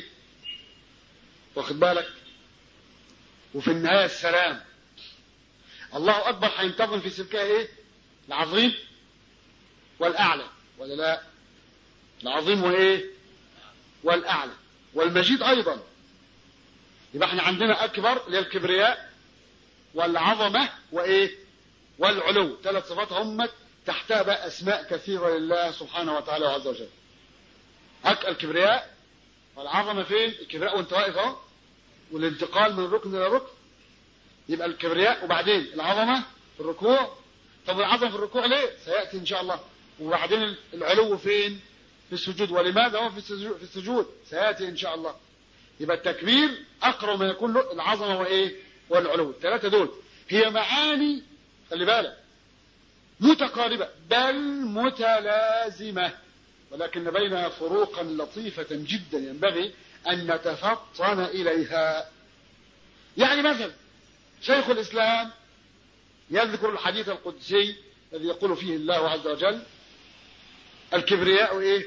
واخد بالك وفي النهايه السلام الله اكبر هينتظم في سلكها ايه العظيم والاعلى ولا لا العظيم وايه والاعلى والمجيد ايضا يبقى احنا عندنا اكبر اللي هي الكبرياء والعظمه وايه والعلو ثلاث صفات همت تحتها بقى أسماء كثيرة لله سبحانه وتعالى عز وجل أك الكبرياء والعظمة فين الكبرياء وانت واقف اهو والانتقال من ركن إلى ركن يبقى الكبرياء وبعدين العظمة في الركوع طب العظمة في الركوع ليه سيأتي إن شاء الله وبعدين العلو فين في السجود ولماذا هو في السجود, في السجود سيأتي إن شاء الله يبقى التكبير أقرب ما يكون له العظمة وإيه والعلو الثلاثة دول هي معاني خلي بالك متقاربة بل متلازمة ولكن بينها فروقا لطيفة جدا ينبغي أن نتفطن إليها يعني مثلا شيخ الإسلام يذكر الحديث القدسي الذي يقول فيه الله عز وجل الكبرياء إيه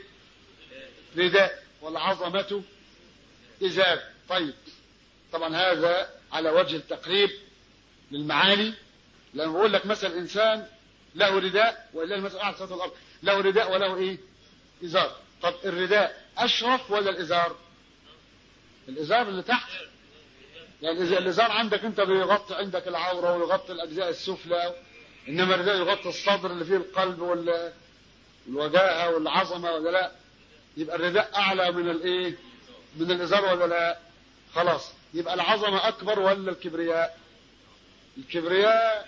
رداء والعظمة إزار طيب طبعا هذا على وجه التقريب للمعاني لما بقول لك مثلا إنسان له رداء ولله المثل اعلى صوت الارض له رداء وله ايه ازار طب الرداء اشرف ولا الازار الازار اللي تحت يعني الازار عندك انت بيغطي عندك العوره ويغطي الاجزاء السفلى انما الرداء يغطي الصدر اللي فيه القلب والوجاهه والعظمه ولا لا يبقى الرداء اعلى من الايه من الازار ولا لا خلاص يبقى العظمة أكبر ولا الكبرياء الكبرياء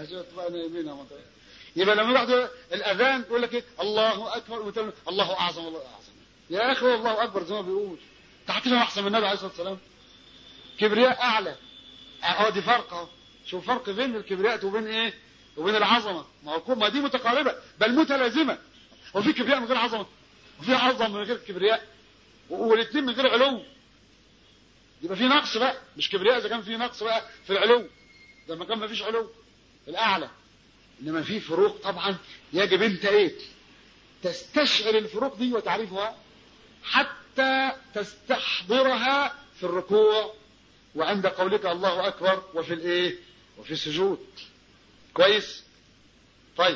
يبقى لما يحضر الأذان يقول لك إيه الله أكبر وتقول الله أعظم الله أعظم يا أخي الله أكبر زي ما بيقول تعتبر أحسن من النبي عليه الصلاة والسلام كبرياء أعلى أهو دي فرق أهو شوف فرق بين الكبرياء وبين إيه وبين العظمة ما هو ما دي متقاربة بل متلازمة وفي كبرياء من غير عظمة وفي عظمة من غير كبرياء والاثنين من غير علو يبقى في نقص بقى مش كبرياء اذا كان في نقص بقى في العلو ده ما كان ما فيش علو الاعلى انما في فروق طبعا يجب انت ايه تستشعر الفروق دي وتعرفها حتى تستحضرها في الركوع وعند قولك الله اكبر وفي الايه وفي السجود كويس طيب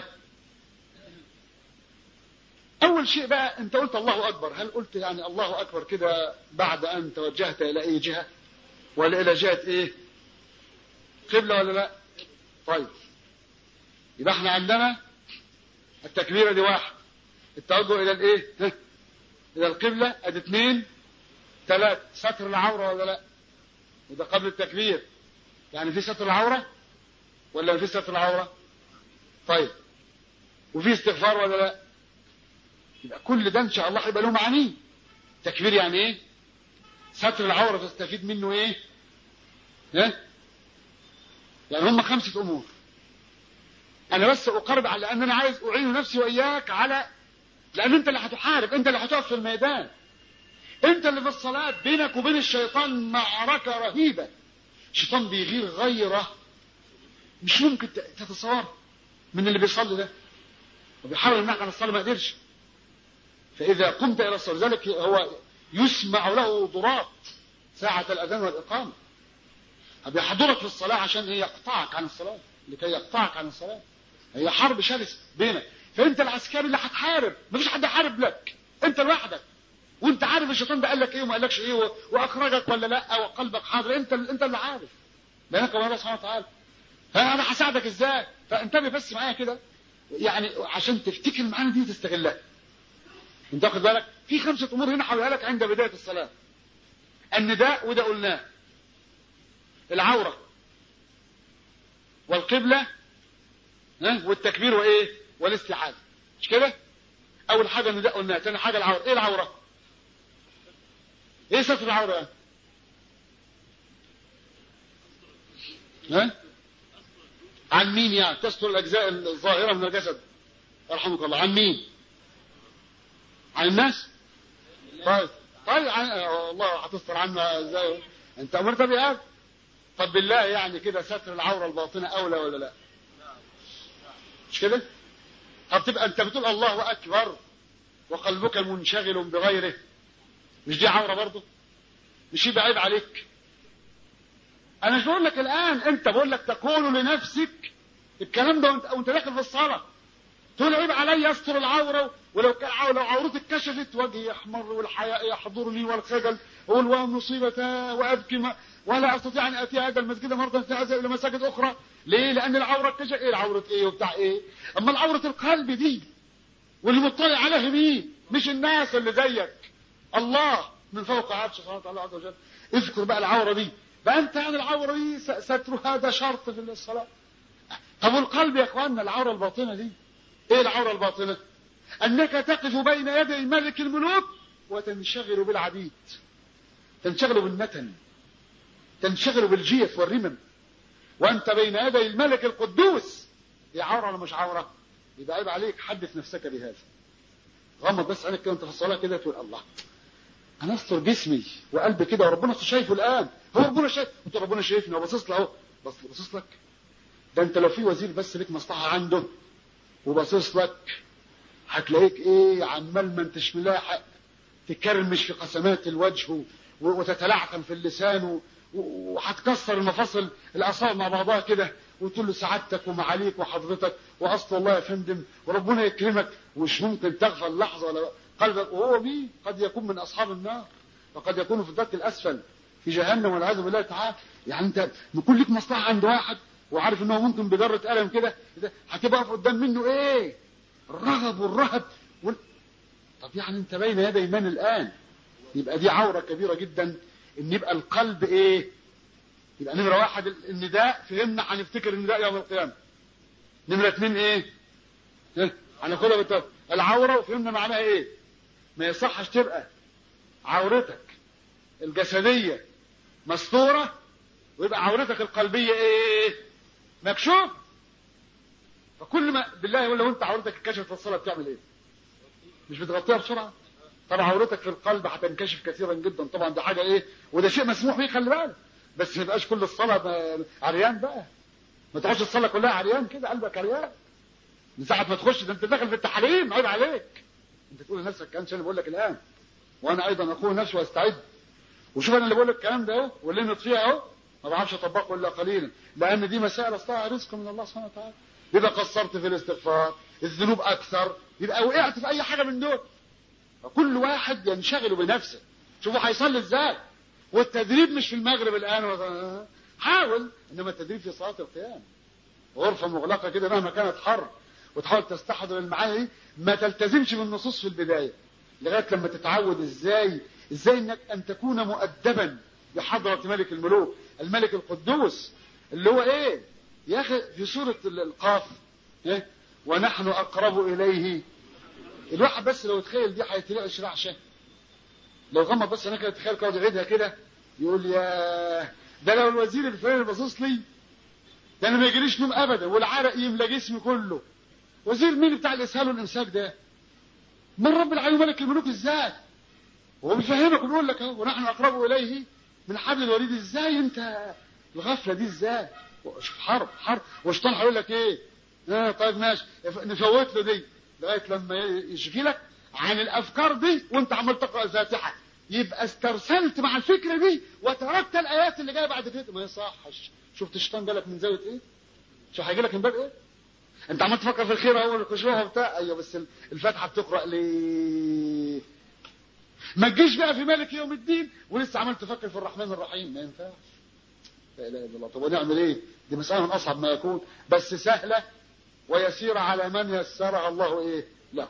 اول شيء بقى انت قلت الله اكبر هل قلت يعني الله اكبر كده بعد ان توجهت الى اي جهة ولا الى جهة ايه قبلة ولا لا طيب يبقى احنا عندنا التكبيرة دي واحد التوجه الى الايه ها؟ الى القبلة ادي اثنين ثلاث ستر العورة ولا لا وده قبل التكبير يعني في ستر العورة ولا ما في ستر العورة طيب وفي استغفار ولا لا يبقى كل ده ان شاء الله هيبقى له معانيه تكبير يعني ايه ستر العوره تستفيد منه ايه ها يعني هم خمسه امور انا بس اقرب على ان انا عايز اعين نفسي واياك على لان انت اللي هتحارب انت اللي هتقف في الميدان انت اللي في الصلاه بينك وبين الشيطان معركه رهيبه الشيطان بيغير غيره مش ممكن تتصور من اللي بيصلي ده وبيحاول يمنعك عن الصلاه ما قدرش فإذا قمت إلى الصلاة ذلك هو يسمع له ضراط ساعة الأذان والإقامة بيحضرك في الصلاة عشان هي يقطعك عن الصلاة لكي يقطعك عن الصلاة هي حرب شرس بينك فأنت العسكري اللي هتحارب مفيش حد يحارب لك أنت لوحدك وانت عارف الشيطان ده قال لك ايه وما قالكش ايه واخرجك ولا لا وقلبك حاضر انت انت اللي عارف بينك وبين الله سبحانه وتعالى فانا هساعدك ازاي فانتبه بس معايا كده يعني عشان تفتكر المعاني دي وتستغلها انت واخد بالك في خمسة امور هنا حولها لك عند بداية الصلاة النداء وده قلناه العورة والقبلة والتكبير وايه والاستعاذة مش كده اول حاجة النداء قلناها تاني حاجة العورة ايه العورة ايه ستر العورة يعني ها عن مين يعني تستر الاجزاء الظاهرة من الجسد يرحمك الله عن مين عن الناس طيب طيب عن... والله هتستر عنا ازاي انت امرت بهذا طب بالله يعني كده ستر العورة الباطنة اولى ولا لا مش كده طب تبقى انت بتقول الله اكبر وقلبك منشغل بغيره مش دي عورة برضه مش يبقى عيب عليك انا مش بقول لك الان انت بقول لك تقول لنفسك الكلام ده وانت, وانت داخل في الصلاه تقول عيب علي استر العوره ولو كان لو عورتي اتكشفت وجهي يحمر والحياء يحضرني والخجل اقول ومصيبتا وابكي ما ولا استطيع ان اتي هذا المسجد مره ثانيه الى مساجد اخرى ليه؟ لان العوره اتكشفت ايه العوره ايه وبتاع ايه؟ اما العوره القلب دي واللي مطلع عليه مين؟ مش الناس اللي زيك الله من فوق عرش سبحانه وتعالى عز وجل اذكر بقى العوره دي بقى انت يعني العوره دي ستر هذا شرط في الصلاه طب والقلب يا اخواننا العوره الباطنه دي ايه العوره الباطنه انك تقف بين يدي ملك الملوك وتنشغل بالعبيد تنشغل بالمتن تنشغل بالجيف والرمم وانت بين يدي الملك القدوس هي عوره ولا مش عوره يبقى عيب عليك حدث نفسك بهذا غمض بس عينك كده وانت في الصلاه كده تقول الله انا استر جسمي وقلبي كده وربنا شايفه الان هو ربنا شايف انت ربنا شايفني وباصص له اهو بس باصص لك ده انت لو في وزير بس لك مصلحه عنده وباصص لك هتلاقيك ايه عمال ما انتش ملاحق تكرمش في قسمات الوجه وتتلعثم في اللسان وهتكسر المفاصل الاصابع مع بعضها كده وتقول له سعادتك ومعاليك وحضرتك واصل الله يا فندم وربنا يكرمك ومش ممكن تغفل لحظه ولا قلبك وهو مين قد يكون من اصحاب النار وقد يكون في الدرك الاسفل في جهنم والعياذ بالله تعالى يعني انت بيكون لك مصلحه عند واحد وعارف انه ممكن بجرة قلم كده هتبقى قدام منه ايه الرغب والرهب وال... طب يعني انت بين يدي من الان يبقى دي عوره كبيره جدا ان يبقى القلب ايه يبقى نمرة واحد النداء فهمنا هنفتكر النداء يوم القيامة نمرة اتنين ايه هناخدها بالتالي العورة وفهمنا معناها ايه ما يصحش تبقى عورتك الجسدية مستورة ويبقى عورتك القلبية ايه مكشوف فكل ما بالله ولا انت عورتك اتكشفت في الصلاة بتعمل ايه مش بتغطيها بسرعة طبعا عورتك في القلب هتنكشف كثيرا جدا طبعا ده حاجة ايه وده شيء مسموح بيه خلي بالك بس ما يبقاش كل الصلاة عريان بقى ما تخش الصلاة كلها عريان كده قلبك عريان من ساعة ما تخش ده انت داخل في التحريم عيب عليك انت تقول لنفسك كان انا بقول لك الان وانا ايضا اقول نفسي واستعد وشوف انا اللي بقول لك الكلام ده اهو واللي نطفيها اهو ما بعرفش اطبقه الا قليلا لان دي مسائل اصلها رزق من الله سبحانه وتعالى يبقى قصرت في الاستغفار الذنوب اكثر يبقى وقعت في اي حاجه من دول فكل واحد ينشغل بنفسه شوفوا هيصلي ازاي والتدريب مش في المغرب الان حاول انما التدريب في صلاه القيام غرفه مغلقه كده مهما كانت حر وتحاول تستحضر المعاني دي ما تلتزمش بالنصوص في البدايه لغايه لما تتعود ازاي ازاي انك ان تكون مؤدبا بحضره ملك الملوك الملك القدوس اللي هو ايه يا اخي في سوره القاف إيه؟ ونحن اقرب اليه الواحد بس لو تخيل دي هيترعش رعشه لو غمض بس انا كده تخيل كده يعيدها كده يقول يا ده لو الوزير الفلاني باصص لي ده انا ما يجريش نوم ابدا والعرق يملى جسمي كله وزير مين بتاع الاسهال والامساك ده من رب العالمين ملك الملوك ازاي هو بيفهمك وبيقول لك اهو ونحن اقرب اليه من حبل الوريد ازاي انت الغفله دي ازاي شوف حرب حرب والشيطان هيقول لك ايه اه طيب ماشي نفوت له دي لغايه لما يشفي لك عن الافكار دي وانت عمال تقرا الفاتحه يبقى استرسلت مع الفكره دي وتركت الايات اللي جايه بعد كده ما يصحش شفت الشيطان جالك من زاويه ايه شوف هيجي لك من باب ايه انت عمال تفكر في الخير اهو والخشوع وبتاع ايوه بس الفاتحه بتقرا ليه ما تجيش بقى في مالك يوم الدين ولسه عمال تفكر في الرحمن الرحيم ما ينفعش لا اله الا الله طب ونعمل ايه دي مساله من اصعب ما يكون بس سهله ويسير على من يسرها الله ايه لا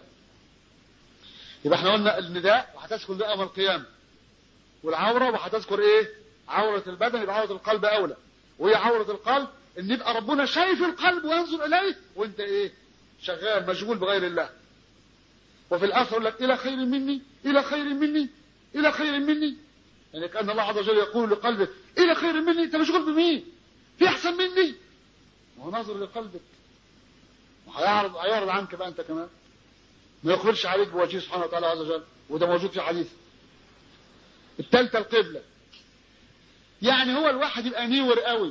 يبقى احنا قلنا النداء وهتذكر ده يوم القيامه والعوره وهتذكر ايه عوره البدن يبقى عوره القلب اولى وهي عوره القلب ان يبقى ربنا شايف القلب وينظر اليه وانت ايه شغال مشغول بغير الله وفي الاخر يقول لك الى خير مني الى خير مني الى خير مني يعني كان الله عز وجل يقول لقلبك الى خير مني انت مشغول بمين في احسن مني وهو ناظر لقلبك وهيعرض هيعرض عنك بقى انت كمان ما يقبلش عليك بوجهه سبحانه وتعالى عز وجل وده موجود في حديث الثالثه القبله يعني هو الواحد يبقى نيور قوي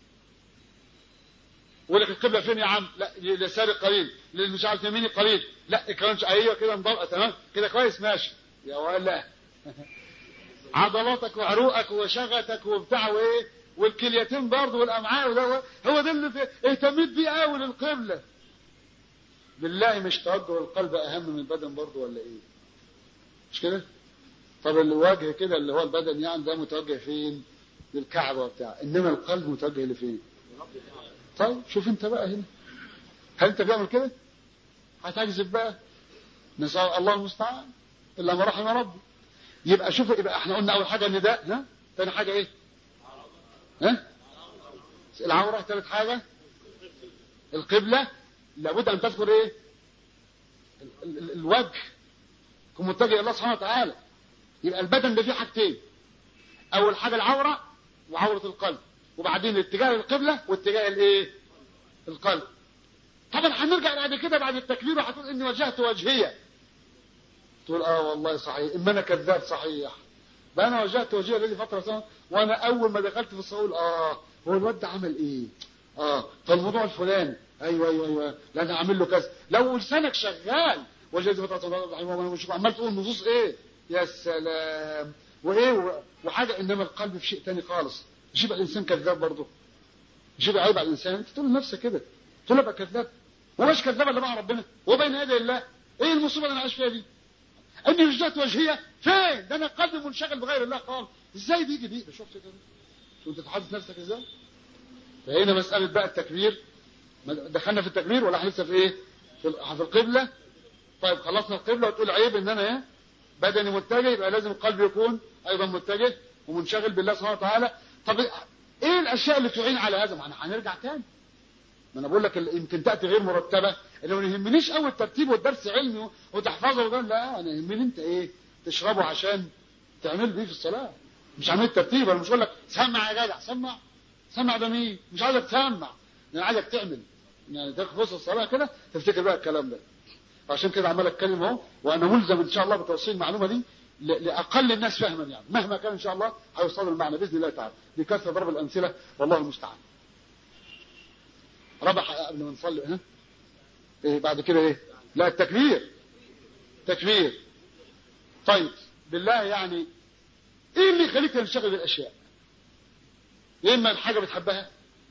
يقول لك القبله فين يا عم لا لليساري قليل مش عارف يميني قليل لا كمان ايوه كده انضبط تمام كده كويس ماشي يا ولا عضلاتك وعروقك وشغتك وبتاع وايه والكليتين برضه والامعاء وده هو ده اللي اهتميت بيه قوي للقبله بالله مش توجه القلب اهم من البدن برضه ولا ايه مش كده طب الوجه كده اللي هو البدن يعني ده متوجه فين للكعبه وبتاع انما القلب متوجه لفين طيب شوف انت بقى هنا هل انت بيعمل كده هتكذب بقى نسأل الله المستعان الا ما رحم ربي يبقى شوف يبقى احنا قلنا اول حاجه النداء ها ثاني حاجه ايه ها العوره ثالث حاجه القبله لابد ان تذكر ايه ال ال الوجه يكون متجه الى الله سبحانه وتعالى يبقى البدن ده فيه حاجتين اول حاجه العوره وعوره القلب وبعدين اتجاه القبله واتجاه الايه القلب طبعا هنرجع بعد كده بعد التكبير وهتقول اني وجهت وجهيه تقول اه والله صحيح اما انا كذاب صحيح بقى انا وجهت وجهيه لي فتره سنه وانا اول ما دخلت في الصلاه اه هو الواد ده عمل ايه اه فالموضوع الفلاني ايوه ايوه ايوه لا انا اعمل له كذا لو لسانك شغال وجهت فتره مش عمال تقول نصوص ايه يا سلام وايه وحاجه انما القلب في شيء تاني خالص مش يبقى الانسان كذاب برضه مش يبقى عيب على الانسان انت تقول لنفسك كده تقول ابقى كذاب هو مش كذاب الا مع ربنا هو بين يدي الله ايه المصيبه اللي انا عايش فيها دي اني وجهت وجهيه فين ده انا قلبي منشغل بغير الله خالص ازاي دي دي شفت كده وانت تحدث نفسك ازاي فهنا مساله بقى التكبير دخلنا في التكبير ولا احنا لسه في ايه في في القبله طيب خلصنا القبله وتقول عيب ان انا ايه بدني متجه يبقى لازم القلب يكون ايضا متجه ومنشغل بالله سبحانه وتعالى طب ايه الاشياء اللي تعين على هذا ما احنا هنرجع تاني ما انا بقول لك يمكن تاتي غير مرتبه اللي ما يهمنيش قوي الترتيب والدرس علمي وتحفظه وده لا انا يهمني انت ايه تشربه عشان تعمل بيه في الصلاه مش عمليه ترتيب انا مش بقول لك سمع يا جدع سمع سمع ده مين مش عايزك تسمع انا عايزك تعمل يعني تاخد فرصه الصلاه كده تفتكر بقى الكلام ده عشان كده عمال اتكلم اهو وانا ملزم ان شاء الله بتوصيل المعلومه دي لاقل الناس فهما يعني مهما كان ان شاء الله هيوصلوا المعنى باذن الله تعالى بكثره ضرب الامثله والله المستعان ربح قبل ما نصلي ها ايه بعد كده ايه لا التكبير تكبير طيب بالله يعني ايه اللي يخليك تنشغل بالاشياء يا اما الحاجه بتحبها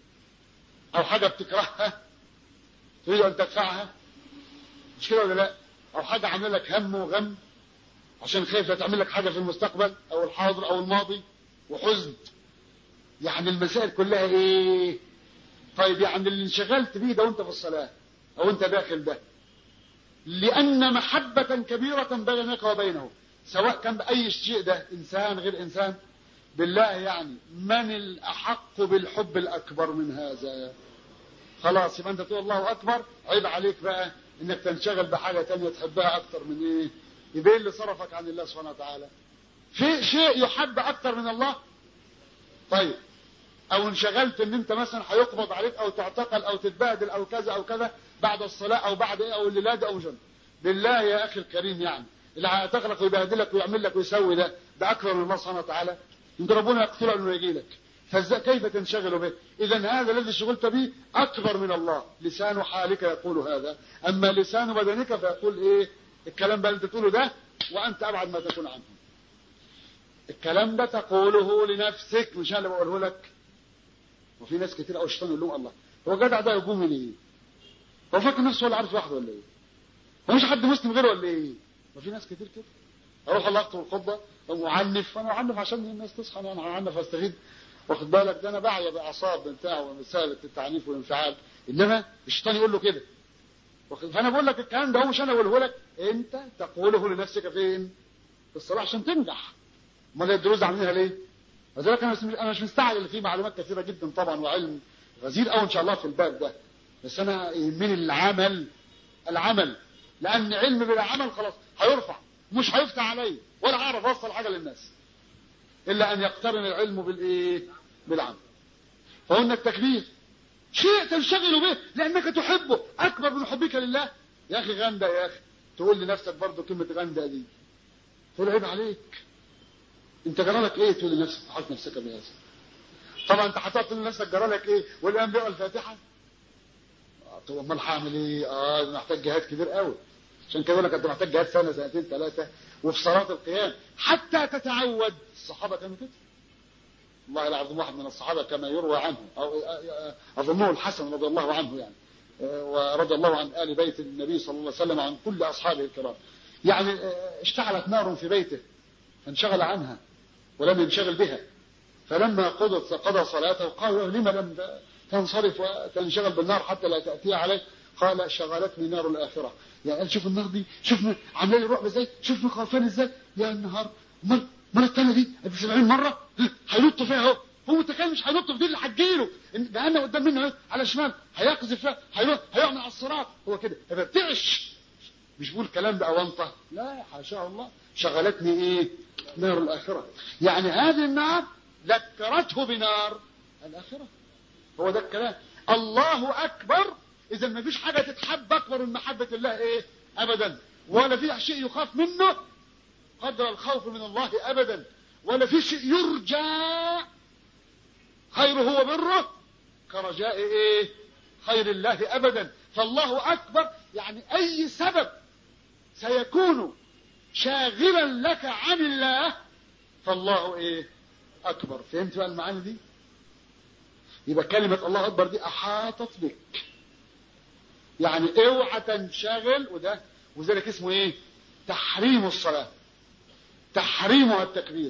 او حاجه بتكرهها تريد ان تدفعها مش كده ولا لا او حاجه عامله لك هم وغم عشان خايف لا تعمل لك حاجه في المستقبل او الحاضر او الماضي وحزن يعني المسائل كلها ايه طيب يعني اللي انشغلت بيه ده وانت في الصلاه او انت داخل ده لان محبه كبيره بينك وبينه سواء كان باي شيء ده انسان غير انسان بالله يعني من الاحق بالحب الاكبر من هذا خلاص يبقى انت تقول الله اكبر عيب عليك بقى انك تنشغل بحاجه تانية تحبها اكتر من ايه يبقى اللي صرفك عن الله سبحانه وتعالى في شيء يحب اكتر من الله طيب او انشغلت ان انت مثلا هيقبض عليك او تعتقل او تتبهدل او كذا او كذا بعد الصلاه او بعد ايه او الليله او جن بالله يا اخي الكريم يعني اللي هيتغلق ويبهدلك ويعمل لك ويسوي ده ده اكبر من الله سبحانه وتعالى انت ربنا يقتله انه يجي لك فكيف تنشغل به اذا هذا الذي شغلت به اكبر من الله لسان حالك يقول هذا اما لسان بدنك فيقول ايه الكلام بقى انت تقوله ده وانت ابعد ما تكون عنه الكلام ده تقوله لنفسك مش انا اللي بقوله لك وفي ناس كتير قوي الشيطان يقول لهم الله هو جدع ده يقوم ليه هو فاكر نفسه هو اللي عارف لوحده ولا ايه هو مش حد مسلم غيره ولا ايه ما في ناس كتير كده اروح الله اخطب الخطبه ومعنف انا اعنف عشان الناس تصحى انا اعنف استفيد واخد بالك ده انا بعيا باعصاب بتاعه ومساله التعنيف والانفعال انما الشيطان يقول له كده فانا بقول لك الكلام ده هو مش انا اقوله لك انت تقوله لنفسك فين في الصلاه عشان تنجح امال الدروس عاملينها ليه لذلك انا انا مش مستعجل اللي فيه معلومات كثيره جدا طبعا وعلم غزير قوي ان شاء الله في الباب ده بس انا يهمني العمل العمل لان علم بلا عمل خلاص هيرفع مش هيفتح علي ولا هعرف اوصل حاجه للناس الا ان يقترن العلم بالايه بالعمل فقلنا التكبير شيء تنشغل به لانك تحبه اكبر من حبك لله يا اخي غنده يا اخي تقول لنفسك برضه كلمه غنده دي تقول عيب عليك انت جرالك ايه تقول لنفسك تحط نفسك بهذا طبعا انت هتقعد تقول لنفسك جرالك ايه والان بيقرا الفاتحه طب امال هعمل ايه اه محتاج جهاد كبير قوي عشان كده لك انت محتاج جهاد سنه سنتين ثلاثه وفي صلاه القيام حتى تتعود الصحابه كانوا كده الله العظيم واحد من الصحابه كما يروى عنه او اظنه الحسن رضي الله عنه يعني ورضي الله عن ال بيت النبي صلى الله عليه وسلم عن كل اصحابه الكرام يعني اشتعلت نار في بيته فانشغل عنها ولم ينشغل بها فلما قضت قضى صلاته قال له لما لم تنصرف وتنشغل بالنار حتى لا تأتي عليه قال شغلتني نار الآخرة يعني قال شوف النار دي شوف عامله لي الرعب ازاي شوف خوفان ازاي يا النهار امال امال الثانيه دي ب 70 مره هينط فيها اهو هو متخيل مش هينط في دي اللي هتجيله جهنم قدام منه على الشمال هيقذف فيها هيقع من على الصراط هو كده ما بيرتعش مش بقول كلام بأونطة لا حاشا الله شغلتني ايه نار الآخرة يعني هذه النار ذكرته بنار الآخرة هو ده الكلام الله أكبر إذا ما فيش حاجة تتحب أكبر من محبة الله إيه أبدا ولا في شيء يخاف منه قدر الخوف من الله أبدا ولا في شيء يرجى خيره وبره كرجاء إيه خير الله أبدا فالله أكبر يعني أي سبب سيكون شاغلا لك عن الله فالله ايه اكبر فهمت بقى المعاني دي يبقى كلمة الله اكبر دي احاطت بك يعني اوعى تنشغل وده وذلك اسمه ايه تحريم الصلاة تحريمها التكبير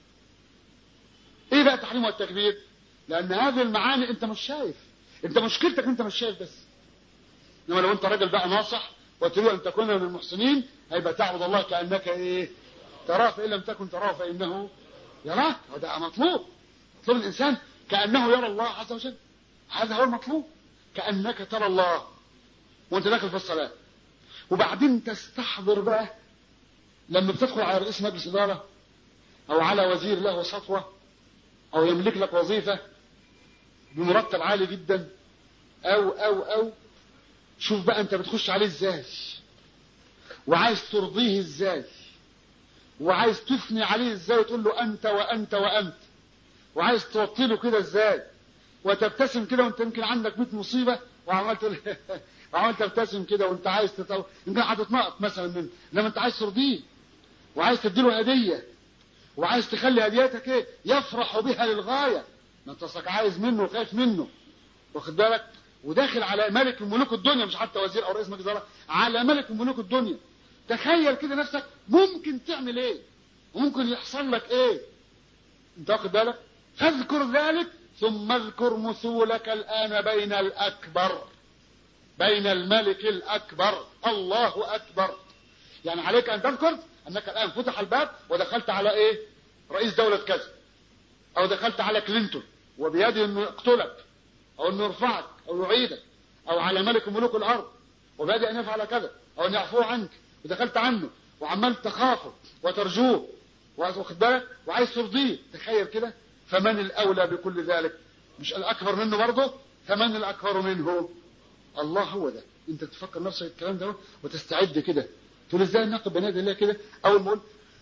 ايه بقى تحريمها التكبير لان هذه المعاني انت مش شايف انت مشكلتك انت مش شايف بس انما لو انت راجل بقى ناصح وتريد ان تكون من المحسنين هيبقى تعبد الله كانك ايه تراه فان لم تكن تراه فانه يراك هذا مطلوب مطلوب الانسان كأنه يرى الله عز وجل هذا هو المطلوب كأنك ترى الله وانت داخل في الصلاة وبعدين تستحضر بقى لما بتدخل على رئيس مجلس إدارة أو على وزير له سطوة أو يملك لك وظيفة بمرتب عالي جدا أو أو أو شوف بقى أنت بتخش عليه إزاي وعايز ترضيه إزاي وعايز تثني عليه إزاي وتقول له أنت وأنت وأنت وعايز توطي له كده إزاي وتبتسم كده وأنت يمكن عندك 100 مصيبة وعملت وعمال تبتسم كده وانت عايز تطو... يمكن هتتنقط مثلا من لما انت عايز ترضيه وعايز تديله هديه وعايز تخلي هديتك ايه يفرح بها للغايه ما انت اصلك عايز منه وخايف منه واخد بالك وداخل على ملك من ملوك الدنيا مش حتى وزير او رئيس مجلس على ملك من ملوك الدنيا تخيل كده نفسك ممكن تعمل ايه وممكن يحصل لك ايه انت واخد بالك فاذكر ذلك ثم اذكر مثولك الان بين الاكبر بين الملك الأكبر الله أكبر يعني عليك أن تذكر أنك الآن فتح الباب ودخلت على إيه رئيس دولة كذا أو دخلت على كلينتون وبيده أنه يقتلك أو أنه يرفعك أو يعيدك أو على ملك ملوك الأرض وبادئ أن يفعل كذا أو أن يعفو عنك ودخلت عنه وعمال تخافه وترجوه واخد بالك وعايز ترضيه تخيل كده فمن الأولى بكل ذلك مش الأكبر منه برضه فمن الأكبر منه الله هو ده انت تفكر نفسك الكلام ده وتستعد كده تقول ازاي نقب بين يدي الله كده اول ما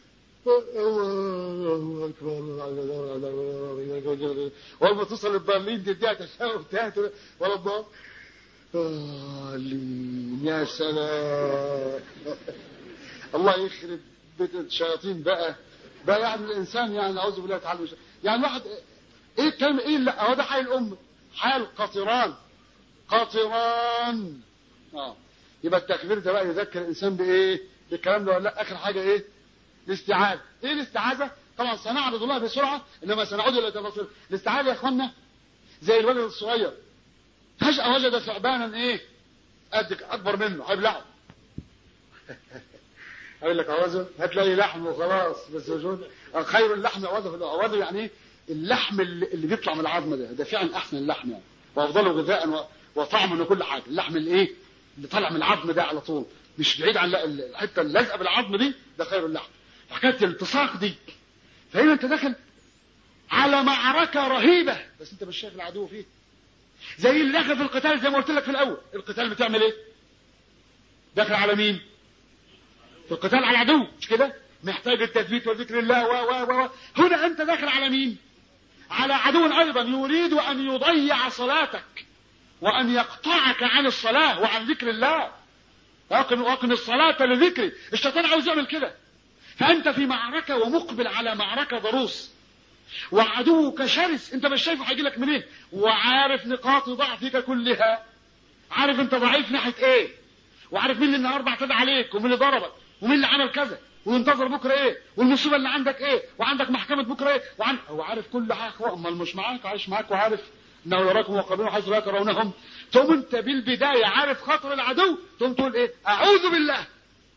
اقول اول ما توصل للبرلين تديها تشاور بتاعت ولا الله يا سلام الله يخرب بيت الشياطين بقى بقى يعني الانسان يعني اعوذ بالله تعالى يعني واحد ايه الكلمه ايه لا هو ده حال الام حال قطران قطران اه يبقى التكبير ده بقى يذكر الانسان بايه بالكلام ده ولا لا اخر حاجه ايه الاستعاذه ايه الاستعاذه طبعا سنعرض الله بسرعه انما سنعود الى تفاصيل الاستعاذه يا اخوانا زي الولد الصغير فجاه وجد ثعبانا ايه قد اكبر منه هيبلعه اقول لك عوضه هتلاقي لحم وخلاص بس وجود خير اللحم عوضه عوضه يعني ايه اللحم اللي بيطلع من العظم ده ده فعلا احسن اللحم يعني وافضله غذاء وطعم من كل حاجه اللحم الايه اللي طالع من العظم ده على طول مش بعيد عن الحته اللازقه بالعظم دي ده خير اللحم حكايه الالتصاق دي فهنا انت داخل على معركه رهيبه بس انت مش شايف العدو فيه زي اللي داخل في القتال زي ما قلت لك في الاول القتال بتعمل ايه داخل على مين في القتال على العدو مش كده محتاج التثبيت وذكر الله و و و هنا انت داخل على مين على عدو ايضا يريد ان يضيع صلاتك وأن يقطعك عن الصلاة وعن ذكر الله وأقم, وأقم الصلاة لذكري الشيطان عاوز يعمل كده فأنت في معركة ومقبل على معركة ضروس وعدوك شرس انت مش شايفه هيجي لك منين وعارف نقاط ضعفك كلها عارف انت ضعيف ناحيه ايه وعارف مين اللي النهارده اعتدى عليك ومين اللي ضربك ومين اللي عمل كذا وينتظر بكره ايه والمصيبه اللي عندك ايه وعندك محكمه بكره ايه وعن هو عارف كل حاجه امال مش معاك عايش معاك وعارف انه يراكم وقبلون حيث لا ترونهم تقوم انت بالبدايه عارف خطر العدو تقوم تقول ايه اعوذ بالله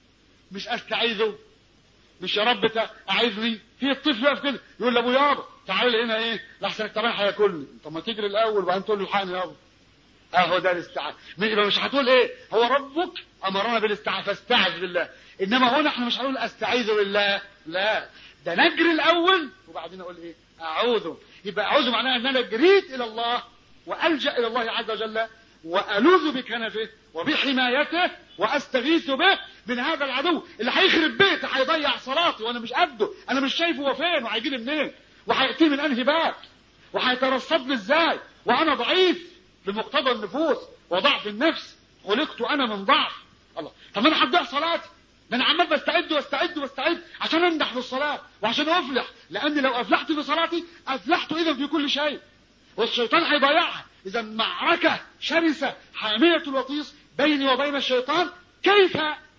مش استعيذه مش يا رب اعيذني في الطفل يقف كده يقول لابو يابا تعال هنا ايه لحسن التمام هياكلني طب ما تجري الاول وبعدين تقول له الحقني يابا اهو ده الاستعاذه مش هتقول ايه هو ربك امرنا بالاستعاذه فاستعذ بالله انما هنا احنا مش هنقول استعيذ بالله لا ده نجري الاول وبعدين اقول ايه اعوذ يبقى اعوذ معناها ان انا جريت الى الله والجا الى الله عز وجل والوذ بكنفه وبحمايته واستغيث به من هذا العدو اللي هيخرب بيتي هيضيع صلاتي وانا مش قده انا مش شايفه هو فين وهيجي لي منين وهياتي من انهي باب وهيترصد لي ازاي وانا ضعيف بمقتضى النفوس وضعف النفس خلقت انا من ضعف الله طب انا هتضيع صلاتي ده انا عمال بستعد واستعد واستعد عشان انجح في الصلاه وعشان افلح لاني لو افلحت في صلاتي افلحت اذا في كل شيء والشيطان هيضيعها اذا معركه شرسه حاميه الوطيس بيني وبين الشيطان كيف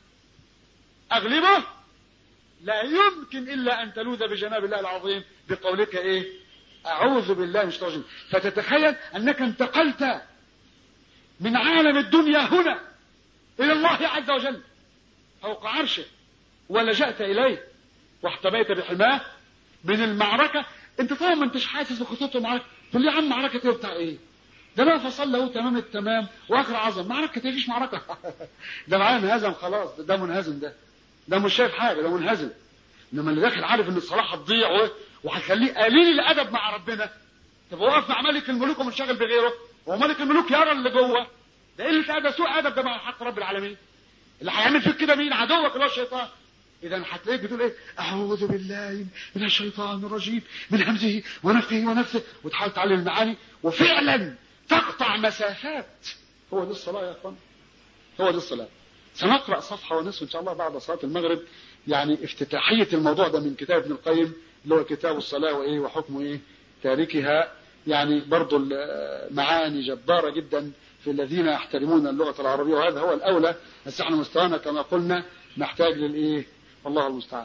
اغلبه لا يمكن الا ان تلوذ بجناب الله العظيم بقولك ايه اعوذ بالله من الشيطان فتتخيل انك انتقلت من عالم الدنيا هنا الى الله عز وجل فوق عرشه ولجأت إليه واحتميت بحماه من المعركة انت طبعا ما انتش حاسس بخطوته معاك تقول لي يا عم معركة ايه بتاع ايه ده بقى فصل له تمام التمام واخر عظم معركة تجيش معركة ده معاه انهزم خلاص ده, ده منهزم ده ده مش شايف حاجة ده منهزم انما اللي داخل عارف ان الصلاة هتضيع وهتخليه قليل الادب مع ربنا طب واقف مع ملك الملوك ومنشغل بغيره هو ملك الملوك يرى اللي جوه ده قله ادب سوء ادب ده مع حق رب العالمين اللي هيعمل فيك كده مين عدوك اللي هو الشيطان اذا هتلاقيك بتقول ايه اعوذ بالله من الشيطان الرجيم من همزه ونفخه ونفسه وتحاول تعلم المعاني وفعلا تقطع مسافات هو دي الصلاه يا اخوان هو دي الصلاه سنقرا صفحه ونصف ان شاء الله بعد صلاه المغرب يعني افتتاحيه الموضوع ده من كتاب ابن القيم اللي هو كتاب الصلاه وايه وحكم ايه تاركها يعني برضو معاني جبارة جدا في الذين يحترمون اللغة العربية وهذا هو الأولى بس احنا مستوانا كما قلنا نحتاج للإيه الله المستعان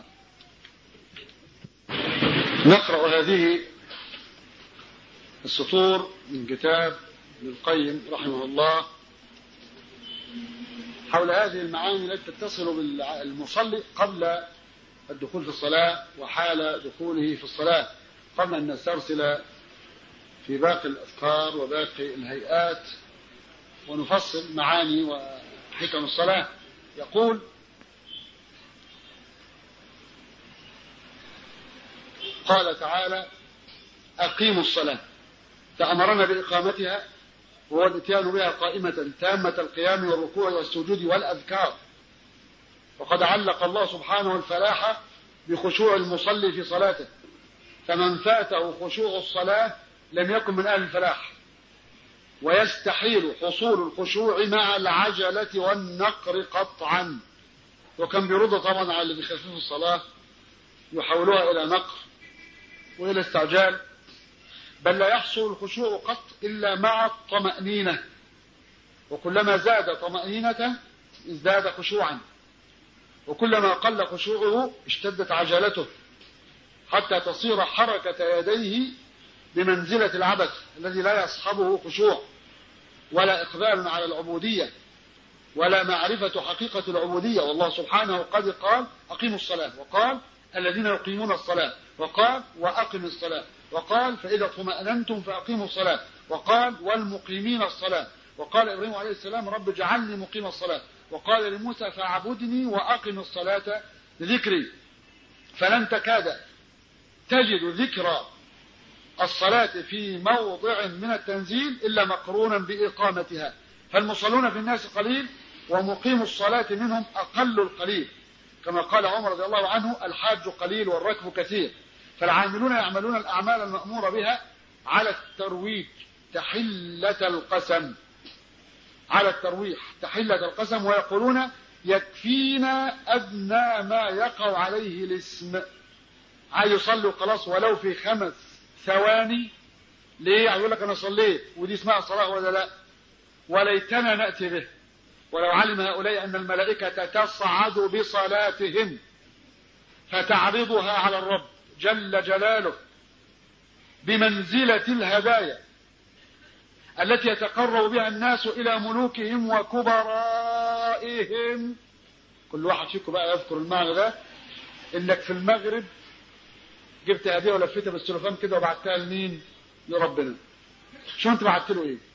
نقرأ هذه السطور من كتاب ابن القيم رحمه الله حول هذه المعاني التي تتصل بالمصلي قبل الدخول في الصلاة وحال دخوله في الصلاة قبل أن نسترسل في باقي الأذكار وباقي الهيئات ونفصل معاني وحكم الصلاة يقول قال تعالى أقيموا الصلاة فأمرنا بإقامتها وهو الاتيان بها قائمة تامة القيام والركوع والسجود والأذكار وقد علق الله سبحانه الفلاح بخشوع المصلي في صلاته فمن فاته خشوع الصلاة لم يكن من أهل الفلاح ويستحيل حصول الخشوع مع العجلة والنقر قطعا وكان بيرد طبعا على اللي بيخففوا الصلاة يحولوها إلى نقر وإلى استعجال بل لا يحصل الخشوع قط إلا مع الطمأنينة وكلما زاد طمأنينة ازداد خشوعا وكلما قل خشوعه اشتدت عجلته حتى تصير حركة يديه بمنزلة العبث الذي لا يصحبه خشوع ولا إقبال على العبودية ولا معرفة حقيقة العبودية والله سبحانه قد قال أقيموا الصلاة وقال الذين يقيمون الصلاة وقال وأقم الصلاة وقال فإذا اطمأننتم فأقيموا الصلاة وقال والمقيمين الصلاة وقال إبراهيم عليه السلام رب اجعلني مقيم الصلاة وقال لموسى فاعبدني وأقم الصلاة لذكري فلن تكاد تجد ذكرى الصلاة في موضع من التنزيل إلا مقرونا بإقامتها فالمصلون في الناس قليل ومقيم الصلاة منهم أقل القليل كما قال عمر رضي الله عنه الحاج قليل والركب كثير فالعاملون يعملون الأعمال المأمورة بها على الترويج تحلة القسم على الترويح تحلة القسم ويقولون يكفينا أدنى ما يقع عليه الاسم عايز يصلي خلاص ولو في خمس ثواني ليه يقول لك انا صليت ودي اسمها صلاه ولا لا وليتنا ناتي به ولو علم هؤلاء ان الملائكه تصعد بصلاتهم فتعرضها على الرب جل جلاله بمنزله الهدايا التي يتقرب بها الناس الى ملوكهم وكبرائهم كل واحد فيكم بقى يذكر المعنى ده انك في المغرب جبت هديه ولفيتها بالسلوفان كده وبعتها لمين؟ لربنا. شو انت بعت له ايه؟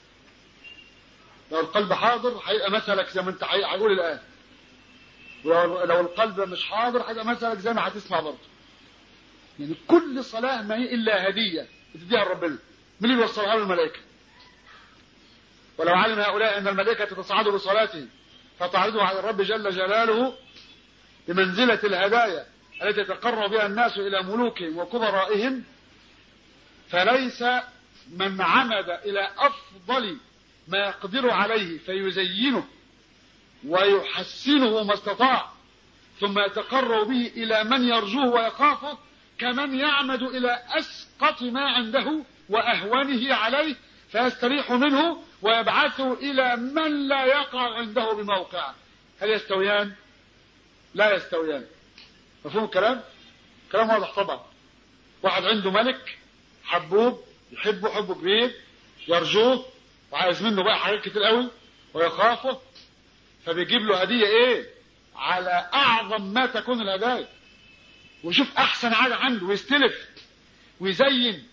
لو القلب حاضر هيبقى مثلك زي ما انت هيقول الان. ولو القلب مش حاضر هيبقى مثلك زي ما هتسمع برضه. يعني كل صلاة ما هي إلا هدية بتديها لربنا. مين اللي يوصلها له الملائكة؟ ولو علم هؤلاء أن الملائكة تصعد بصلاتهم فتعرضها على الرب جل جلاله بمنزلة الهدايا التي يتقرب بها الناس إلى ملوكهم وكبرائهم فليس من عمد إلى أفضل ما يقدر عليه فيزينه ويحسنه ما استطاع ثم يتقرب به إلى من يرجوه ويخافه كمن يعمد إلى أسقط ما عنده وأهونه عليه فيستريح منه ويبعثه إلى من لا يقع عنده بموقع هل يستويان؟ لا يستويان مفهوم الكلام؟ كلام واضح طبعا واحد عنده ملك حبوب يحبه حب كبير يرجوه وعايز منه بقى حاجات كتير قوي ويخافه فبيجيب له هديه ايه؟ على اعظم ما تكون الهدايا ويشوف احسن حاجه عنده ويستلف ويزين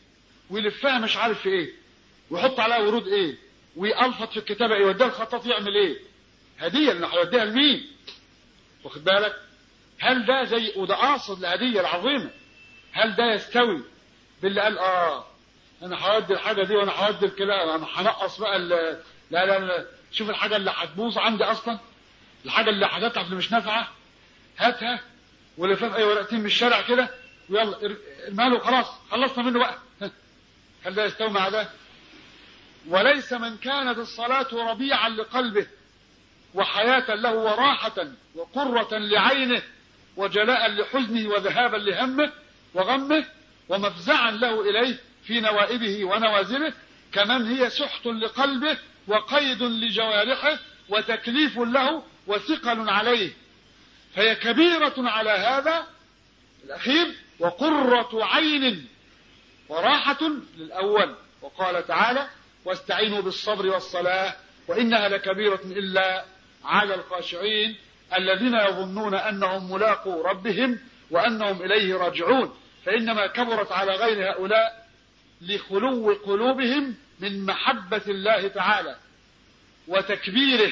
ويلفها مش عارف في ايه ويحط عليها ورود ايه ويلفظ في الكتابه ايه ويوديها الخطاط يعمل ايه هديه اللي هيوديها لمين واخد بالك هل ده زي وده قاصد الهديه العظيمه هل ده يستوي باللي قال اه انا هودي الحاجه دي وانا هودي الكلام انا هنقص بقى ال- لا لا لا شوف الحاجه اللي هتبوظ عندي اصلا الحاجه اللي هتتعب اللي مش نافعه هاتها ولفاف اي ورقتين من الشارع كده ويلا ار- ارميها له خلاص خلصنا منه بقى هل ده يستوي مع ده وليس من كانت الصلاة ربيعا لقلبه وحياة له وراحة وقرة لعينه وجلاء لحزنه وذهابا لهمه وغمه ومفزعا له إليه في نوائبه ونوازله كمن هي سحت لقلبه وقيد لجوارحه وتكليف له وثقل عليه فهي كبيرة على هذا الأخير وقرة عين وراحة للأول وقال تعالى واستعينوا بالصبر والصلاة وإنها لكبيرة إلا على الخاشعين الذين يظنون أنهم ملاقوا ربهم وأنهم إليه راجعون فإنما كبرت على غير هؤلاء لخلو قلوبهم من محبة الله تعالى وتكبيره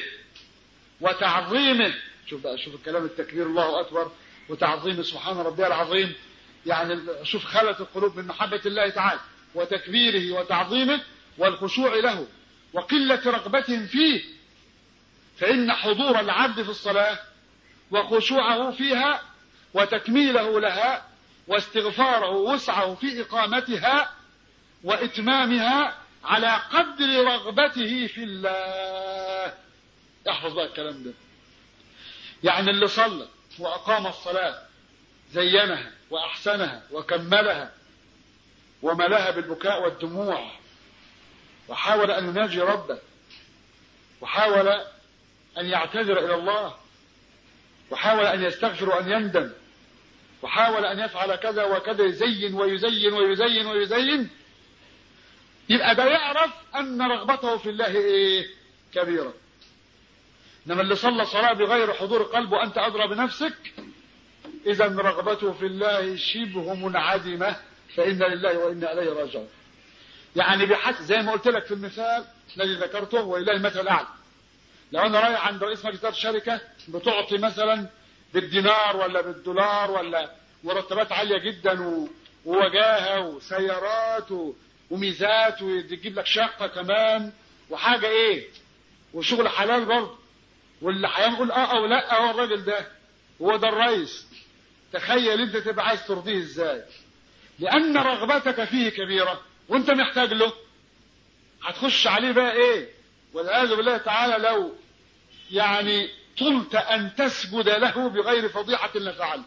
وتعظيمه شوف بقى شوف الكلام التكبير الله أكبر وتعظيمه سبحان ربي العظيم يعني شوف خلت القلوب من محبة الله تعالى وتكبيره وتعظيمه والخشوع له وقلة رغبتهم فيه فإن حضور العبد في الصلاة وخشوعه فيها وتكميله لها واستغفاره وسعه في إقامتها وإتمامها على قدر رغبته في الله احفظ بقى الكلام ده يعني اللي صلى وأقام الصلاة زينها وأحسنها وكملها وملاها بالبكاء والدموع وحاول أن يناجي ربه وحاول أن يعتذر إلى الله وحاول أن يستغفر وأن يندم وحاول أن يفعل كذا وكذا يزين ويزين ويزين ويزين يبقى ده يعرف أن رغبته في الله إيه كبيرة إنما اللي صلى صلاة بغير حضور قلب وأنت أدرى بنفسك إذا رغبته في الله شبه منعدمة فإن لله وإنا إليه راجعون يعني بحسب زي ما قلت لك في المثال الذي ذكرته ولله المثل الأعلى لو أنا رايح عند رئيس مجلس شركة بتعطي مثلا بالدينار ولا بالدولار ولا مرتبات عالية جدا و... ووجاهة وسيارات و... وميزات وتجيب لك شقة كمان وحاجة ايه وشغل حلال برضه واللي هيقول اه او لا هو الراجل ده هو ده الرئيس تخيل انت تبقى عايز ترضيه ازاي لان رغبتك فيه كبيرة وانت محتاج له هتخش عليه بقى ايه والعياذ بالله تعالى لو يعني طلت ان تسجد له بغير فضيحة لفعلت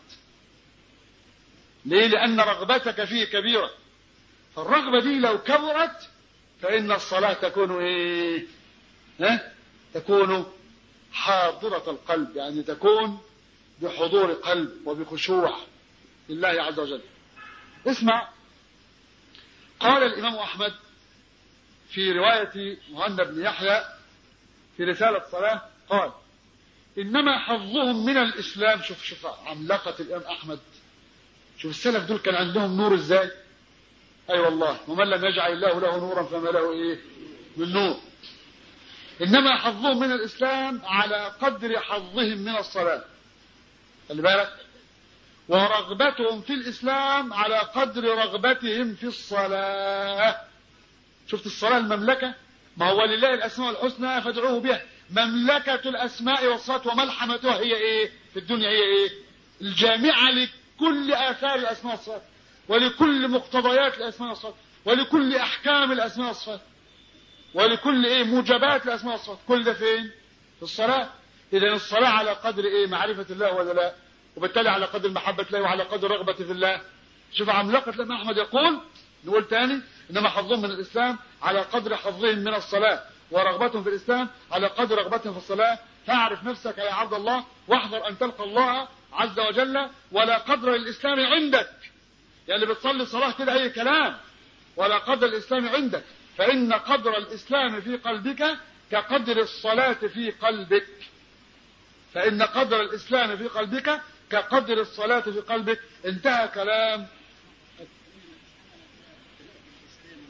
ليه لان رغبتك فيه كبيرة فالرغبة دي لو كبرت فإن الصلاة تكون إيه؟ ها؟ تكون حاضرة القلب يعني تكون بحضور قلب وبخشوع لله عز وجل اسمع قال الإمام أحمد في رواية مهند بن يحيى في رسالة صلاة قال إنما حظهم من الإسلام شوف شوف عملاقة الإمام أحمد شوف السلف دول كان عندهم نور إزاي اي أيوة والله ومن لم يجعل الله له نورا فما له ايه من نور انما حظهم من الاسلام على قدر حظهم من الصلاه خلي بالك ورغبتهم في الاسلام على قدر رغبتهم في الصلاه شفت الصلاه المملكه ما هو لله الاسماء الحسنى فادعوه بها مملكه الاسماء والصلاه وملحمتها هي ايه في الدنيا هي ايه الجامعه لكل اثار الاسماء والصلاه ولكل مقتضيات الاسماء والصفات ولكل احكام الاسماء والصفات ولكل ايه موجبات الاسماء والصفات كل ده فين في الصلاه اذا الصلاه على قدر ايه معرفه الله ولا لا وبالتالي على قدر محبه الله وعلى قدر رغبه في الله شوف عملاقه الامام احمد يقول نقول تاني انما حظهم من الاسلام على قدر حظهم من الصلاه ورغبتهم في الاسلام على قدر رغبتهم في الصلاه فاعرف نفسك يا عبد الله واحذر ان تلقى الله عز وجل ولا قدر للاسلام عندك يعني بتصلي صلاة كده أي كلام ولا قدر الإسلام عندك فإن قدر الإسلام في قلبك كقدر الصلاة في قلبك فإن قدر الإسلام في قلبك كقدر الصلاة في قلبك انتهى كلام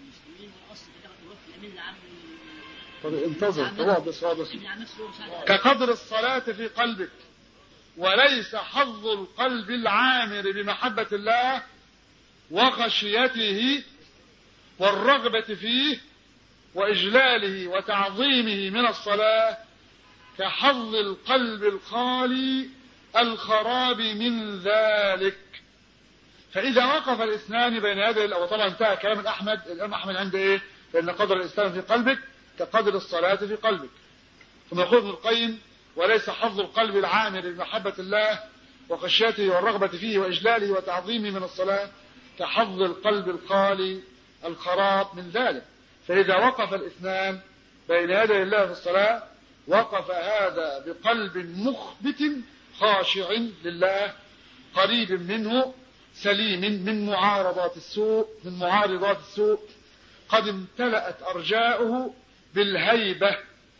طب انتظر طب بس بس كقدر الصلاة في قلبك وليس حظ القلب العامر بمحبة الله وخشيته والرغبة فيه وإجلاله وتعظيمه من الصلاة كحظ القلب الخالي الخراب من ذلك فإذا وقف الاثنان بين يدي الله وطبعا انتهى كلام الأحمد الإمام أحمد عند إيه؟ فإن قدر الإسلام في قلبك كقدر الصلاة في قلبك ثم يقول ابن القيم وليس حظ القلب العامر بمحبة الله وخشيته والرغبة فيه وإجلاله وتعظيمه من الصلاة كحظ القلب الخالي الخراب من ذلك فإذا وقف الاثنان بين يدي الله في الصلاة وقف هذا بقلب مخبت خاشع لله قريب منه سليم من معارضات السوء من معارضات السوء قد امتلأت أرجاؤه بالهيبة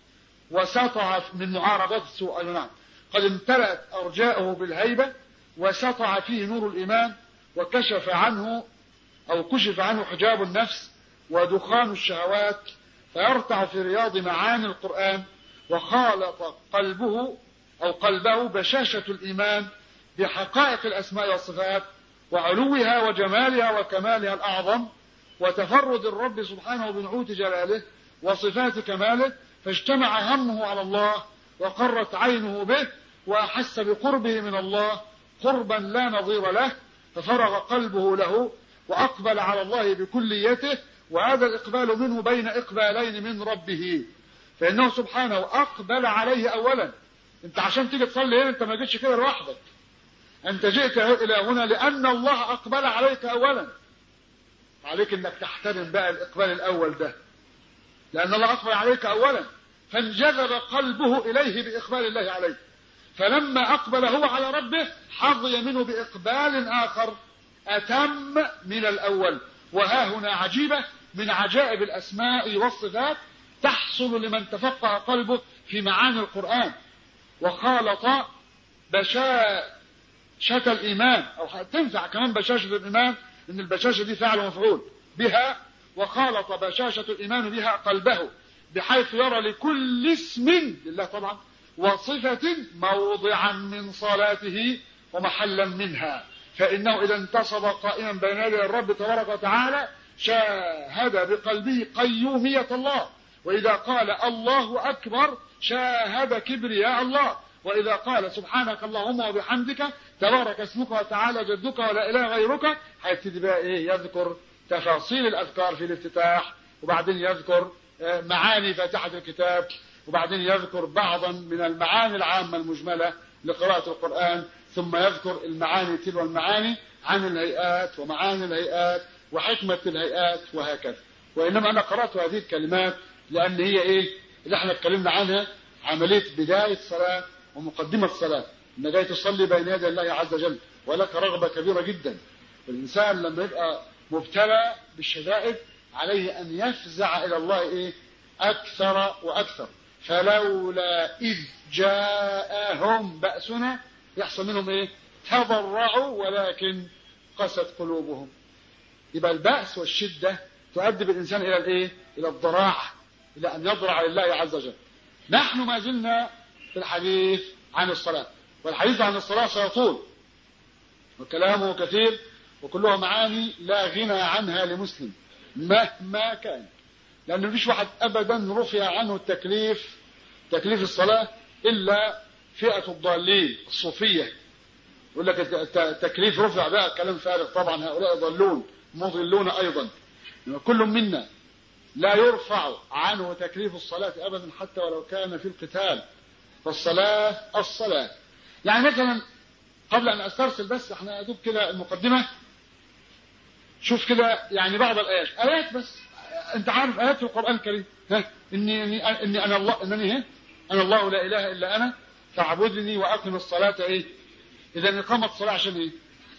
وسطع من معارضات السوء أيضا نعم قد امتلأت أرجاؤه بالهيبة وسطع فيه نور الإيمان وكشف عنه أو كشف عنه حجاب النفس ودخان الشهوات فيرتع في رياض معاني القرآن وخالط قلبه أو قلبه بشاشة الإيمان بحقائق الأسماء والصفات وعلوها وجمالها وكمالها الأعظم وتفرد الرب سبحانه بنعوت جلاله وصفات كماله فاجتمع همه على الله وقرت عينه به وأحس بقربه من الله قربا لا نظير له ففرغ قلبه له وأقبل على الله بكليته وهذا الإقبال منه بين إقبالين من ربه فإنه سبحانه أقبل عليه أولا أنت عشان تيجي تصلي هنا أنت ما جيتش كده لوحدك أنت جئت إلى هنا لأن الله أقبل عليك أولا عليك أنك تحترم بقى الإقبال الأول ده لأن الله أقبل عليك أولا فانجذب قلبه إليه بإقبال الله عليه فلما أقبل هو على ربه حظي منه بإقبال آخر أتم من الأول وها هنا عجيبة من عجائب الأسماء والصفات تحصل لمن تفقه قلبه في معاني القرآن وخالط بشاشة الإيمان أو تنفع كمان بشاشة الإيمان إن البشاشة دي فعل مفعول بها وخالط بشاشة الإيمان بها قلبه بحيث يرى لكل اسم لله طبعا وصفة موضعا من صلاته ومحلا منها فإنه إذا انتصب قائما بين يدي الرب تبارك وتعالى شاهد بقلبه قيومية الله وإذا قال الله أكبر شاهد كبرياء الله وإذا قال سبحانك اللهم وبحمدك تبارك اسمك وتعالى جدك ولا إله غيرك هيبتدي بقى إيه يذكر تفاصيل الأذكار في الافتتاح وبعدين يذكر معاني فاتحة الكتاب وبعدين يذكر بعضا من المعاني العامة المجملة لقراءة القرآن ثم يذكر المعاني تلو المعاني عن الهيئات ومعاني الهيئات وحكمة الهيئات وهكذا وإنما أنا قرأت هذه الكلمات لأن هي إيه اللي احنا اتكلمنا عنها عملية بداية صلاة ومقدمة صلاة إن جاي تصلي بين يدي الله عز وجل ولك رغبة كبيرة جدا والإنسان لما يبقى مبتلى بالشدائد عليه أن يفزع إلى الله إيه أكثر وأكثر فلولا إذ جاءهم بأسنا يحصل منهم إيه تضرعوا ولكن قست قلوبهم يبقى البأس والشدة تؤدي بالإنسان إلى الإيه إلى الضراعة إلى أن يضرع لله عز وجل نحن ما زلنا في الحديث عن الصلاة والحديث عن الصلاة سيطول وكلامه كثير وكلها معاني لا غنى عنها لمسلم مهما كان لأن مفيش واحد أبدا رفع عنه التكليف تكليف الصلاة إلا فئة الضالين الصوفية يقول لك التكليف رفع بقى كلام فارغ طبعا هؤلاء ضلون مضلون أيضا كل منا لا يرفع عنه تكليف الصلاة أبدا حتى ولو كان في القتال فالصلاة الصلاة يعني مثلا قبل أن أسترسل بس احنا أدوب كده المقدمة شوف كده يعني بعض الآيات آيات بس أنت عارف آيات في القرآن الكريم ها إني, إني, إني أنا الله إنني ها أنا الله لا إله إلا أنا فاعبدني وأقم الصلاة إيه إذا إقامة الصلاة عشان إيه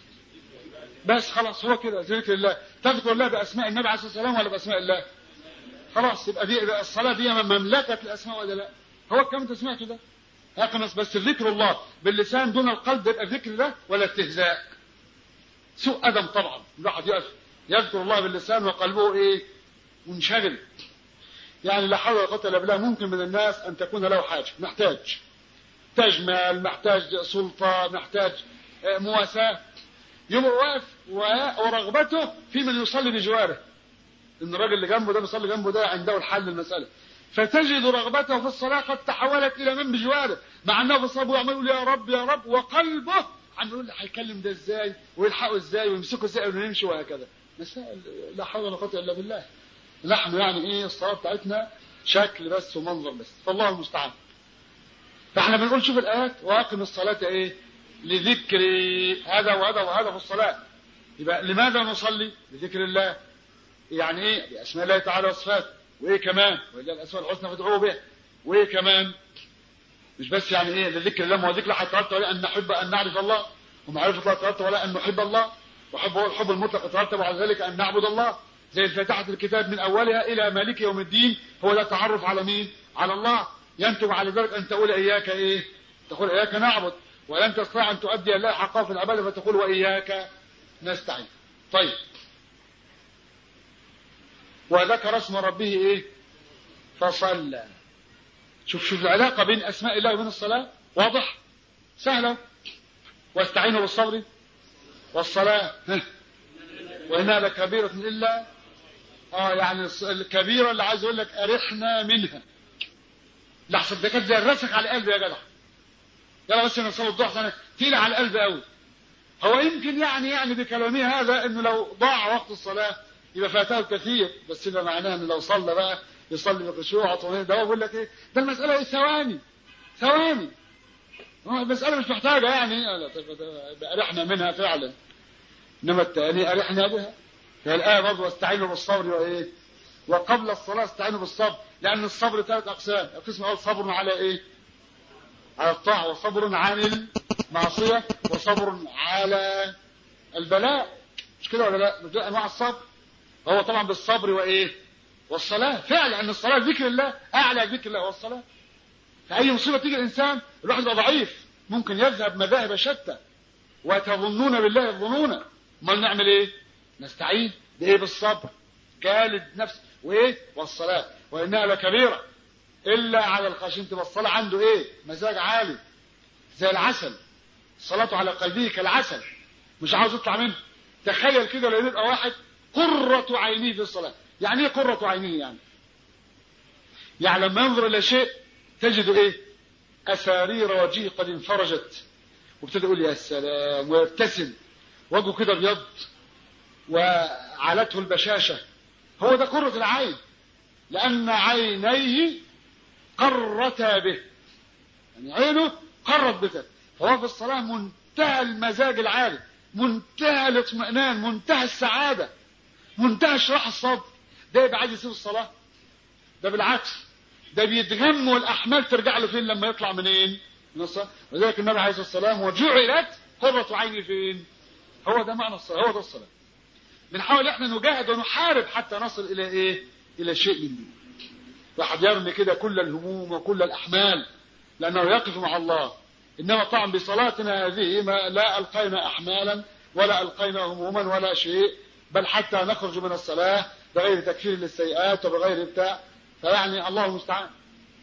بس خلاص هو كده ذكر الله تذكر الله بأسماء النبي عليه الصلاة والسلام ولا بأسماء الله خلاص يبقى دي يبقى الصلاة دي مملكة الأسماء ولا لا هو الكلام انت سمعته ده أقمص بس ذكر الله باللسان دون القلب يبقى ذكر ده ولا استهزاء سوء أدم طبعا الواحد يقف يذكر الله باللسان وقلبه إيه منشغل يعني لا حول ولا قوه الا بالله ممكن من الناس ان تكون له حاجه محتاج محتاج مال محتاج سلطه محتاج مواساه يبقى واقف ورغبته في من يصلي بجواره ان الراجل اللي جنبه ده بيصلي جنبه ده عنده الحل المساله فتجد رغبته في الصلاه قد تحولت الى من بجواره مع انه في الصلاه يعمل يقول يا رب يا رب وقلبه عم يقول هيكلم ده ازاي ويلحقه ازاي ويمسكه ازاي ويمشي وهكذا مسائل لا حول ولا قوه الا بالله نحن يعني ايه الصلاه بتاعتنا شكل بس ومنظر بس فالله المستعان فاحنا بنقول شوف الايات واقم الصلاه ايه لذكري هذا وهذا وهذا في الصلاه يبقى لماذا نصلي لذكر الله يعني ايه باسماء الله تعالى وصفاته وايه كمان والا الاسماء الحسنى فادعوه بها وايه كمان مش بس يعني ايه لذكر الله ما هو ذكر حتى ولا ان نحب ان نعرف الله ومعرفه الله ترتب ولا ان نحب الله وحب هو الحب المطلق يترتب على ذلك ان نعبد الله زي فاتحه الكتاب من اولها الى مالك يوم الدين هو ده تعرف على مين على الله ينتج على ذلك ان تقول اياك ايه تقول اياك نعبد ولن تستطيع ان تؤدي الله حقه في العباده فتقول واياك نستعين طيب وذكر اسم ربه ايه فصلى شوف شوف العلاقة بين اسماء الله وبين الصلاة واضح سهلة واستعينوا بالصبر والصلاة وإنها لكبيرة إلا اه يعني الكبيرة اللي عايز يقول لك أرحنا منها لحظة ده كانت زي الرسخ على القلب يا جدع يلا بس نصلي الضحى سنة تقيلة على القلب قوي هو يمكن يعني يعني بكلامه هذا انه لو ضاع وقت الصلاه يبقى فاته الكثير بس ده معناه ان لو صلى بقى يصلي بخشوع وطمأنينة ده هو بيقول لك ايه ده المساله ايه ثواني ثواني المساله مش محتاجه يعني ارحنا منها فعلا انما الثاني ارحنا بها هي الايه برضه واستعينوا بالصبر وايه وقبل الصلاه استعينوا بالصبر لان الصبر ثلاث اقسام القسم الاول صبر على ايه على الطاعه وصبر عن المعصيه وصبر على البلاء مش كده ولا لا مش انواع الصبر هو طبعا بالصبر وايه والصلاه فعلا ان الصلاه ذكر الله اعلى ذكر الله والصلاه فاي مصيبه تيجي الانسان الواحد يبقى ضعيف ممكن يذهب مذاهب شتى وتظنون بالله الظنون امال نعمل ايه نستعين بايه بالصبر جالد نفس وايه والصلاه وانها لكبيره الا على الخاشين تبقى الصلاه عنده ايه مزاج عالي زي العسل صلاته على قلبه كالعسل مش عاوز يطلع منه تخيل كده لو يبقى واحد قرة عينيه في الصلاة يعني ايه قرة عينيه يعني يعني لما ينظر الى شيء تجد ايه اسارير وجهه قد انفرجت وابتدى يقول يا سلام ويبتسم وجهه كده ابيض وعلته البشاشة هو ده قرة العين لأن عينيه قرتا به يعني عينه قرت بك فهو في الصلاة منتهى المزاج العالي منتهى الاطمئنان منتهى السعادة منتهى شراح الصدر ده يبقى عايز يسيب الصلاة ده بالعكس ده بيتغم والأحمال ترجع له فين لما يطلع منين من الصلاة ولذلك النبي عليه الصلاة والسلام وجعلت قرة عيني فين هو ده معنى الصلاة هو ده الصلاة بنحاول احنا نجاهد ونحارب حتى نصل الى ايه الى شيء من دي واحد يرمي كده كل الهموم وكل الاحمال لانه يقف مع الله انما طبعا بصلاتنا هذه ما لا القينا احمالا ولا القينا هموما ولا شيء بل حتى نخرج من الصلاه بغير تكفير للسيئات وبغير بتاع فيعني الله المستعان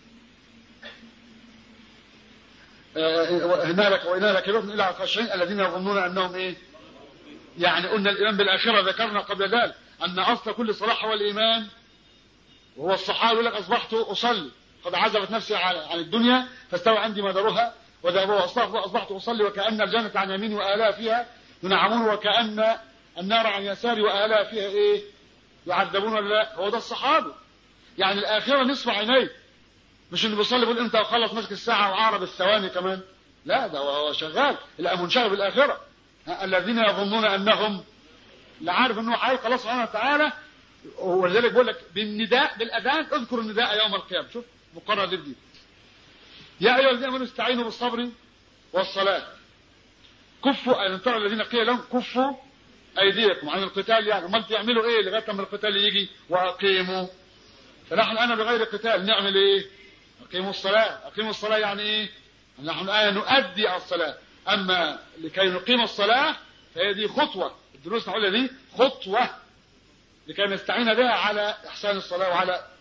هنالك وهنالك يروح الى الخاشعين الذين يظنون انهم ايه يعني قلنا الايمان بالاخره ذكرنا قبل ذلك ان اصل كل صلاح هو الايمان وهو الصحابه يقول لك اصبحت اصلي قد عزبت نفسي عن الدنيا فاستوى عندي مدارها وذهبوا واصبحت اصبحت اصلي وكان الجنه عن يميني واهلها فيها ينعمون وكان النار عن يساري واهلها فيها ايه يعذبون ولا لا هو ده الصحابه يعني الاخره نصف عينيه مش اللي بيصلي بيقول امتى اخلص ماسك الساعه وعرب الثواني كمان لا ده هو شغال لا منشغل بالاخره الذين يظنون انهم لا عارف انه حي الله سبحانه وتعالى ولذلك بيقول لك بالنداء بالاذان اذكر النداء يوم القيامه شوف مقرر دي يا ايها الذين امنوا استعينوا بالصبر والصلاه كفوا ان ترى الذين قيل لهم كفوا ايديكم عن القتال يعني امال تعملوا ايه لغايه لما القتال يجي واقيموا فنحن الان بغير قتال نعمل ايه؟ اقيموا الصلاه اقيموا الصلاه يعني ايه؟ نحن الان نؤدي الصلاه اما لكي نقيم الصلاه فهي دي خطوه الدروس نقولها دي خطوه لكي نستعين بها على احسان الصلاه وعلى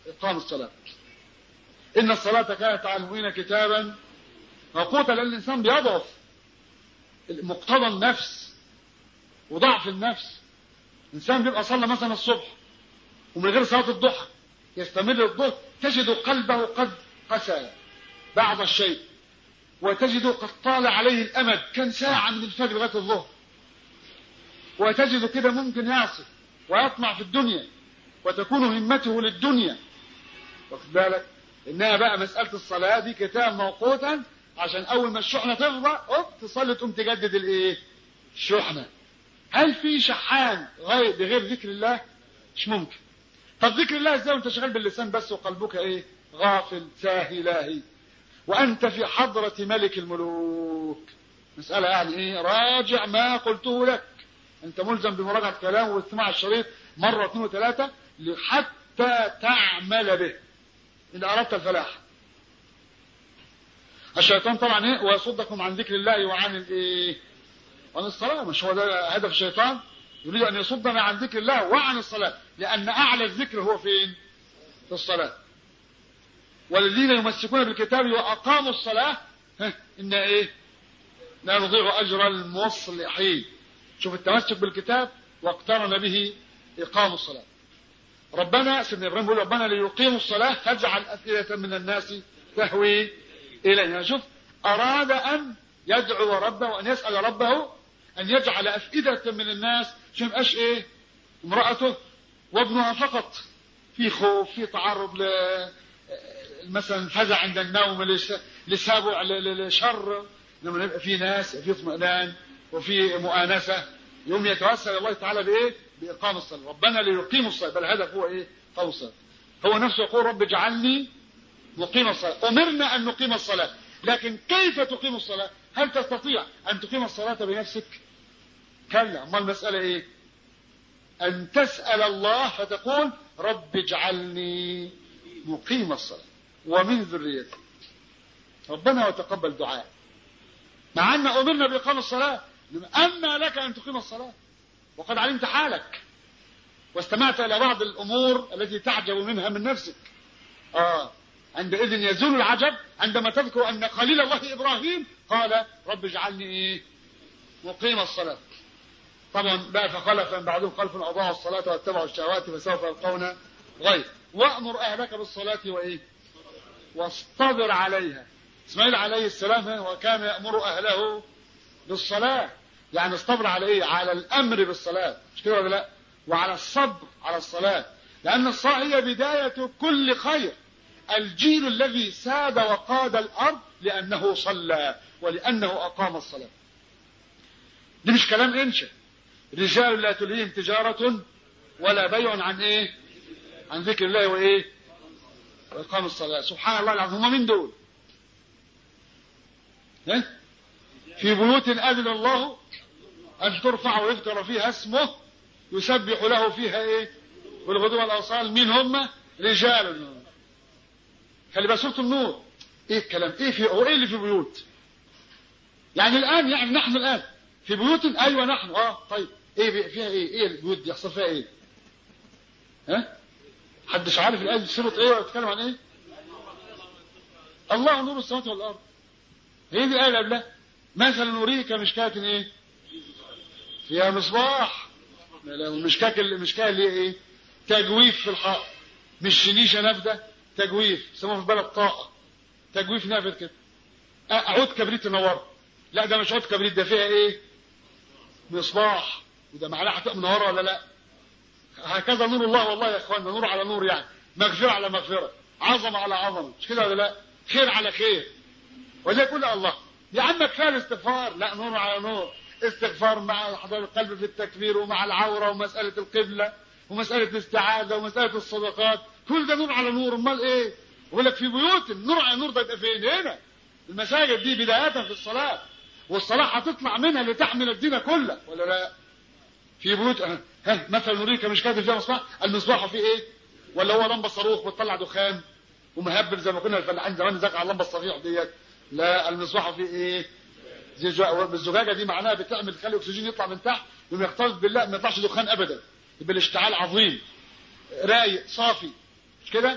إقام الصلاة إن الصلاة كانت على المؤمنين كتابا موقوتا لأن الإنسان بيضعف مقتضى النفس وضعف النفس إنسان بيبقى صلى مثلا الصبح ومن غير صلاة الضحى يستمر الظهر تجد قلبه قد قسى بعض الشيء وتجد قد طال عليه الأمد كان ساعة من الفجر لغاية الظهر وتجد كده ممكن يعصي ويطمع في الدنيا وتكون همته للدنيا واخد بالك انها بقى مسألة الصلاة دي كتاب موقوتا عشان اول ما الشحنة تفضى اوب تصلي تقوم تجدد الايه الشحنة هل في شحان غير بغير ذكر الله مش ممكن طب ذكر الله ازاي وانت شغال باللسان بس وقلبك ايه غافل ساهي لاهي وانت في حضرة ملك الملوك مسألة يعني ايه راجع ما قلته لك انت ملزم بمراجعة كلامه واستماع الشريط مرة اثنين وثلاثة حتى تعمل به إن أردت الفلاح الشيطان طبعا ايه ويصدكم عن ذكر الله وعن الايه وعن الصلاة مش هو ده هدف الشيطان يريد أن يصدنا عن ذكر الله وعن الصلاة لأن أعلى الذكر هو فين في الصلاة والذين يمسكون بالكتاب وأقاموا الصلاة إن إيه لا نضيع أجر المصلحين شوف التمسك بالكتاب واقترن به إقام الصلاة ربنا سيدنا إبراهيم يقول ربنا ليقيموا الصلاة فاجعل أفئدة من الناس تهوي إليها شوف أراد أن يدعو ربه وأن يسأل ربه أن يجعل أفئدة من الناس عشان يبقاش إيه امرأته وابنها فقط في خوف في تعرض ل مثلا فزع عند النوم لسبع لشر لما يبقى في ناس في اطمئنان وفي مؤانسة يوم يتوسل الله تعالى بإيه بإقام الصلاة ربنا ليقيموا الصلاة بل الهدف هو إيه قوم الصلاة هو نفسه يقول رب اجعلني مقيم الصلاة أمرنا أن نقيم الصلاة لكن كيف تقيم الصلاة هل تستطيع أن تقيم الصلاة بنفسك كلا ما المسألة إيه أن تسأل الله فتقول رب اجعلني مقيم الصلاة ومن ذريتي ربنا وتقبل دعاء مع أن أمرنا بإقام الصلاة أما لك أن تقيم الصلاة وقد علمت حالك واستمعت إلى بعض الأمور التي تعجب منها من نفسك آه عندئذ يزول العجب عندما تذكر أن خليل الله إبراهيم قال رب اجعلني إيه مقيم الصلاة طبعا بقى فخلف من بعدهم خلف أضاعوا الصلاة واتبعوا الشهوات فسوف يلقون غير وأمر أهلك بالصلاة وإيه واصطبر عليها اسماعيل عليه السلام وكان يأمر أهله بالصلاة يعني اصطبر على ايه على الامر بالصلاة مش كده ولا لا وعلى الصبر على الصلاة لان الصلاة هي بداية كل خير الجيل الذي ساد وقاد الارض لانه صلى ولانه اقام الصلاة دي مش كلام انشا رجال لا تلهيهم تجارة ولا بيع عن ايه عن ذكر الله وايه واقام الصلاة سبحان الله العظيم هم من دول في بيوت أذن الله أن ترفع ويذكر فيها اسمه يسبح له فيها إيه والغدو والأوصال مين هم رجال خلي بقى سورة النور إيه الكلام إيه في هو إيه اللي في بيوت يعني الآن يعني نحن الآن في بيوت أيوة نحن آه طيب إيه فيها إيه إيه البيوت دي يحصل فيها إيه ها حدش عارف الآية دي سورة إيه ولا بتتكلم عن إيه الله نور السماوات والأرض هي دي الآية اللي قبلها مثلا نريك مشكاة ايه فيها مصباح المشكاة المشكاة اللي ايه تجويف في الحائط مش نيشة نافذة تجويف يسموها في بلد طاقة تجويف نافذ كده عود كبريت تنور لا ده مش عود كبريت ده فيها ايه مصباح وده معناه هتبقى منوره ولا لا هكذا نور الله والله يا اخوانا نور على نور يعني مغفرة على مغفرة عظمة على عظمة مش كده ولا لا خير على خير وده كل الله يا عم كفايه الاستغفار لا نور على نور استغفار مع حضور القلب في التكبير ومع العوره ومساله القبله ومساله الاستعاذه ومساله الصدقات كل ده نور على نور امال ايه يقول لك في بيوت النور على نور ده يبقى فين هنا المساجد دي بدايه في الصلاه والصلاه هتطلع منها لتحمل الدين كله ولا لا في بيوت ها مثلا نوريك مش كاتب فيها مصباح المصباح فيه ايه ولا هو لمبه صاروخ بتطلع دخان ومهبب زي ما كنا الفلاحين زمان ذاك على اللمبه الصفيح ديت لا المصباح فيه ايه الزجاجه دي معناها بتعمل تخلي الاكسجين يطلع من تحت وما يختلط بالله ما يطلعش دخان ابدا يبقى الاشتعال عظيم رايق صافي مش كده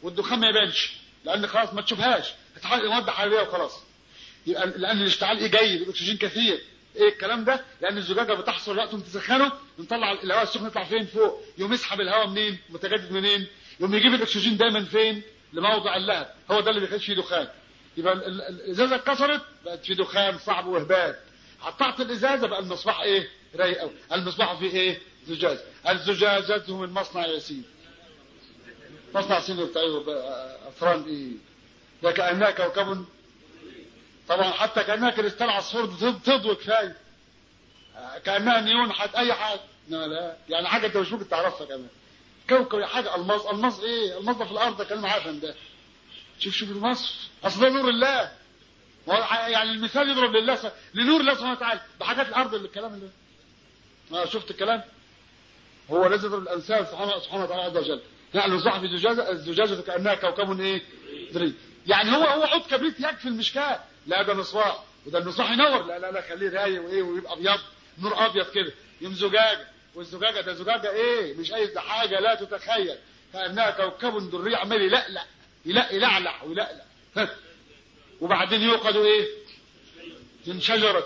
والدخان ما يبانش لان خلاص ما تشوفهاش هتحرق مواد حراريه وخلاص يبقى لان الاشتعال ايه جاي الاكسجين كثير ايه الكلام ده لان الزجاجه بتحصل وقت تسخنه نطلع الهواء السخن يطلع فين فوق يقوم يسحب الهواء منين متجدد منين يقوم يجيب الاكسجين دايما فين لموضع اللهب هو ده اللي بيخش فيه دخان يبقى الازازه اتكسرت بقت في دخان صعب وهباب قطعت الازازه بقى المصباح ايه رايق قوي المصباح فيه ايه زجاج الزجاجة من مصنع ياسين مصنع سين بتاع افران ايه ده كانها كوكب طبعا حتى كانها كريستال عصفور تضوي كفايه كانها نيون حد اي حاجه لا لا يعني حاجه انت مش ممكن تعرفها كمان كوكب حاجه الماس الماس ايه الماس ده في الارض ده كلام عفن ده شوف شوف المصر اصل ده نور الله يعني المثال يضرب لله لنور الله سبحانه وتعالى بحاجات الارض اللي الكلام اللي ما شفت الكلام هو الذي يضرب الامثال سبحانه سبحانه وتعالى عز وجل يعني المصباح في الزجاجه الزجاجه كانها كوكب ايه دري يعني هو هو عود كبريت يكفي المشكاه لا ده مصباح وده المصباح ينور لا لا لا خليه رايق وايه ويبقى ابيض نور ابيض كده يم زجاجه والزجاجه ده زجاجه ايه مش اي ده حاجه لا تتخيل كانها كوكب دري عمال يلقلق يلق يلعلع ويلقلق وبعدين يوقد ايه من شجره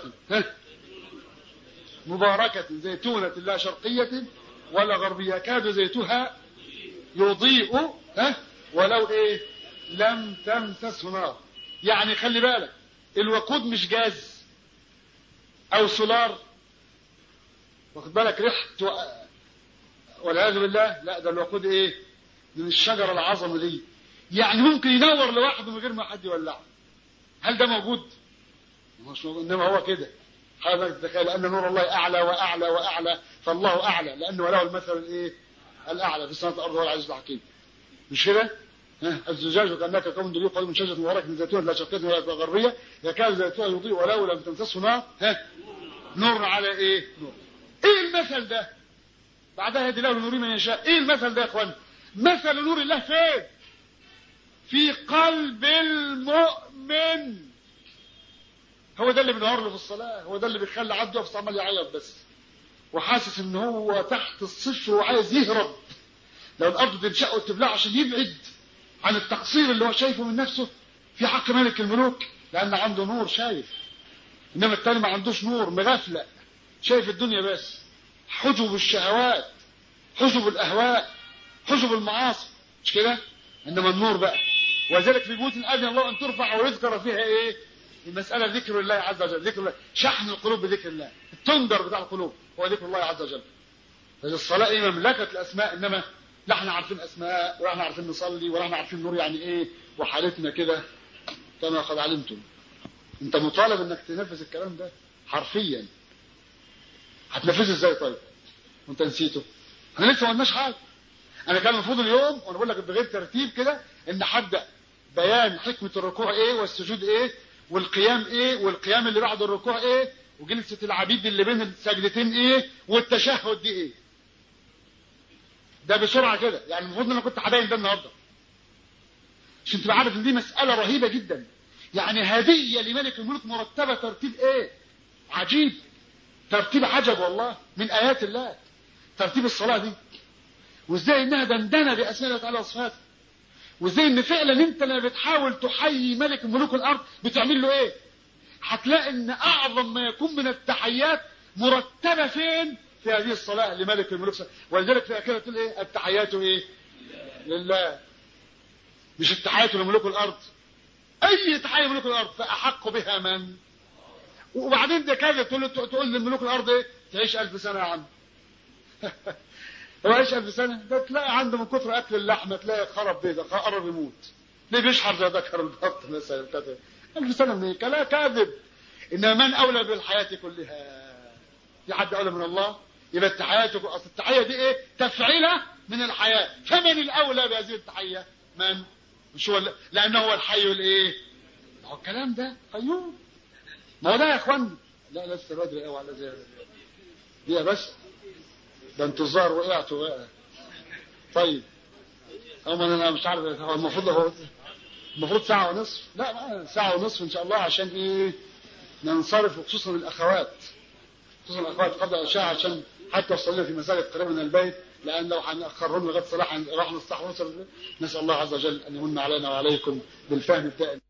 مباركه زيتونه لا شرقيه ولا غربيه يكاد زيتها يضيء ها ولو ايه لم تمسسه نار يعني خلي بالك الوقود مش جاز او سولار واخد بالك ريحته والعياذ بالله لا ده الوقود ايه من الشجره العظمه دي يعني ممكن ينور لوحده من غير ما حد يولعه هل ده موجود مش موجود انما هو كده حضرتك تتخيل ان نور الله اعلى واعلى واعلى فالله اعلى لانه له المثل الايه الاعلى في السماء والارض هو العزيز الحكيم مش كده الزجاج كانك كون دليل قوي من شجره مباركه من زيتون لا شرقيه ولا غربيه يكاد زيتونها يضيء ولو لم تمسسه نار ها نور على ايه نور ايه المثل ده بعدها يهدي له نور من يشاء ايه المثل ده يا اخوان مثل نور الله فين في قلب المؤمن هو ده اللي بينور له في الصلاه هو ده اللي بيخلي عبده يقف عمال يعيط بس وحاسس ان هو تحت الصفر وعايز يهرب لو الارض تنشق وتبلعه عشان يبعد عن التقصير اللي هو شايفه من نفسه في حق ملك الملوك لان عنده نور شايف انما التاني ما عندوش نور مغفلة شايف الدنيا بس حجب الشهوات حجب الاهواء حجب المعاصي مش كده انما النور بقى وذلك في بيوت اذن الله ان ترفع ويذكر فيها ايه المسألة ذكر الله عز وجل ذكر الله شحن القلوب بذكر الله التندر بتاع القلوب هو ذكر الله عز وجل الصلاة ايه مملكة الاسماء انما لا احنا عارفين اسماء ولا احنا عارفين نصلي ولا احنا عارفين نور يعني ايه وحالتنا كده كما قد علمتم انت مطالب انك تنفذ الكلام ده حرفيا هتنفذه ازاي طيب وانت نسيته احنا لسه ما قلناش حاجه انا كان المفروض اليوم وانا بقول لك بغير ترتيب كده ان هبدا بيان حكمه الركوع ايه والسجود ايه والقيام ايه والقيام اللي بعد الركوع ايه وجلسه العبيد اللي بين السجدتين ايه والتشهد دي ايه ده بسرعه كده يعني المفروض ان انا كنت هبين ده النهارده عشان تبقى عارف ان دي مساله رهيبه جدا يعني هديه لملك الملوك مرتبه ترتيب ايه عجيب ترتيب عجب والله من ايات الله ترتيب الصلاه دي وازاي انها دندنه باسماء الله تعالى وصفاته وازاي ان فعلا انت لما بتحاول تحيي ملك ملوك الارض بتعمل له ايه هتلاقي ان اعظم ما يكون من التحيات مرتبه فين في هذه الصلاه لملك الملوك ولذلك في اخرها تقول ايه التحيات ايه لله مش التحيات لملوك الارض اي تحيه لملوك الارض فاحق بها من وبعدين ده كذا تقول تقول لملوك الارض ايه تعيش ألف سنه يا عم هو عايش ألف سنة ده تلاقي عنده من كتر أكل اللحمة تلاقي خرب بيضة قرب يموت ليه بيشحر زي ذكر البط مثلا ألف سنة من هيك لا كاذب إنما من أولى بالحياة كلها في حد أولى من الله يبقى التحية أصل التحية دي إيه تفعيلة من الحياة فمن الأولى بهذه التحية من مش هو لأنه هو الحي الإيه ما هو الكلام ده قيوم ما هو ده يا إخوان لا لسه بدري قوي على زي دي بس ده انتظار وقعت وقع طيب اما انا مش عارف هو المفروض هو المفروض ساعة ونصف لا ساعة ونصف ان شاء الله عشان ايه ننصرف وخصوصا الاخوات خصوصا الاخوات قبل العشاء عشان حتى وصلنا في مساجد قريبة من البيت لان لو هنأخرهم لغايه صلاح راح نصلح ونوصل نسال الله عز وجل ان يمن علينا وعليكم بالفهم الدائم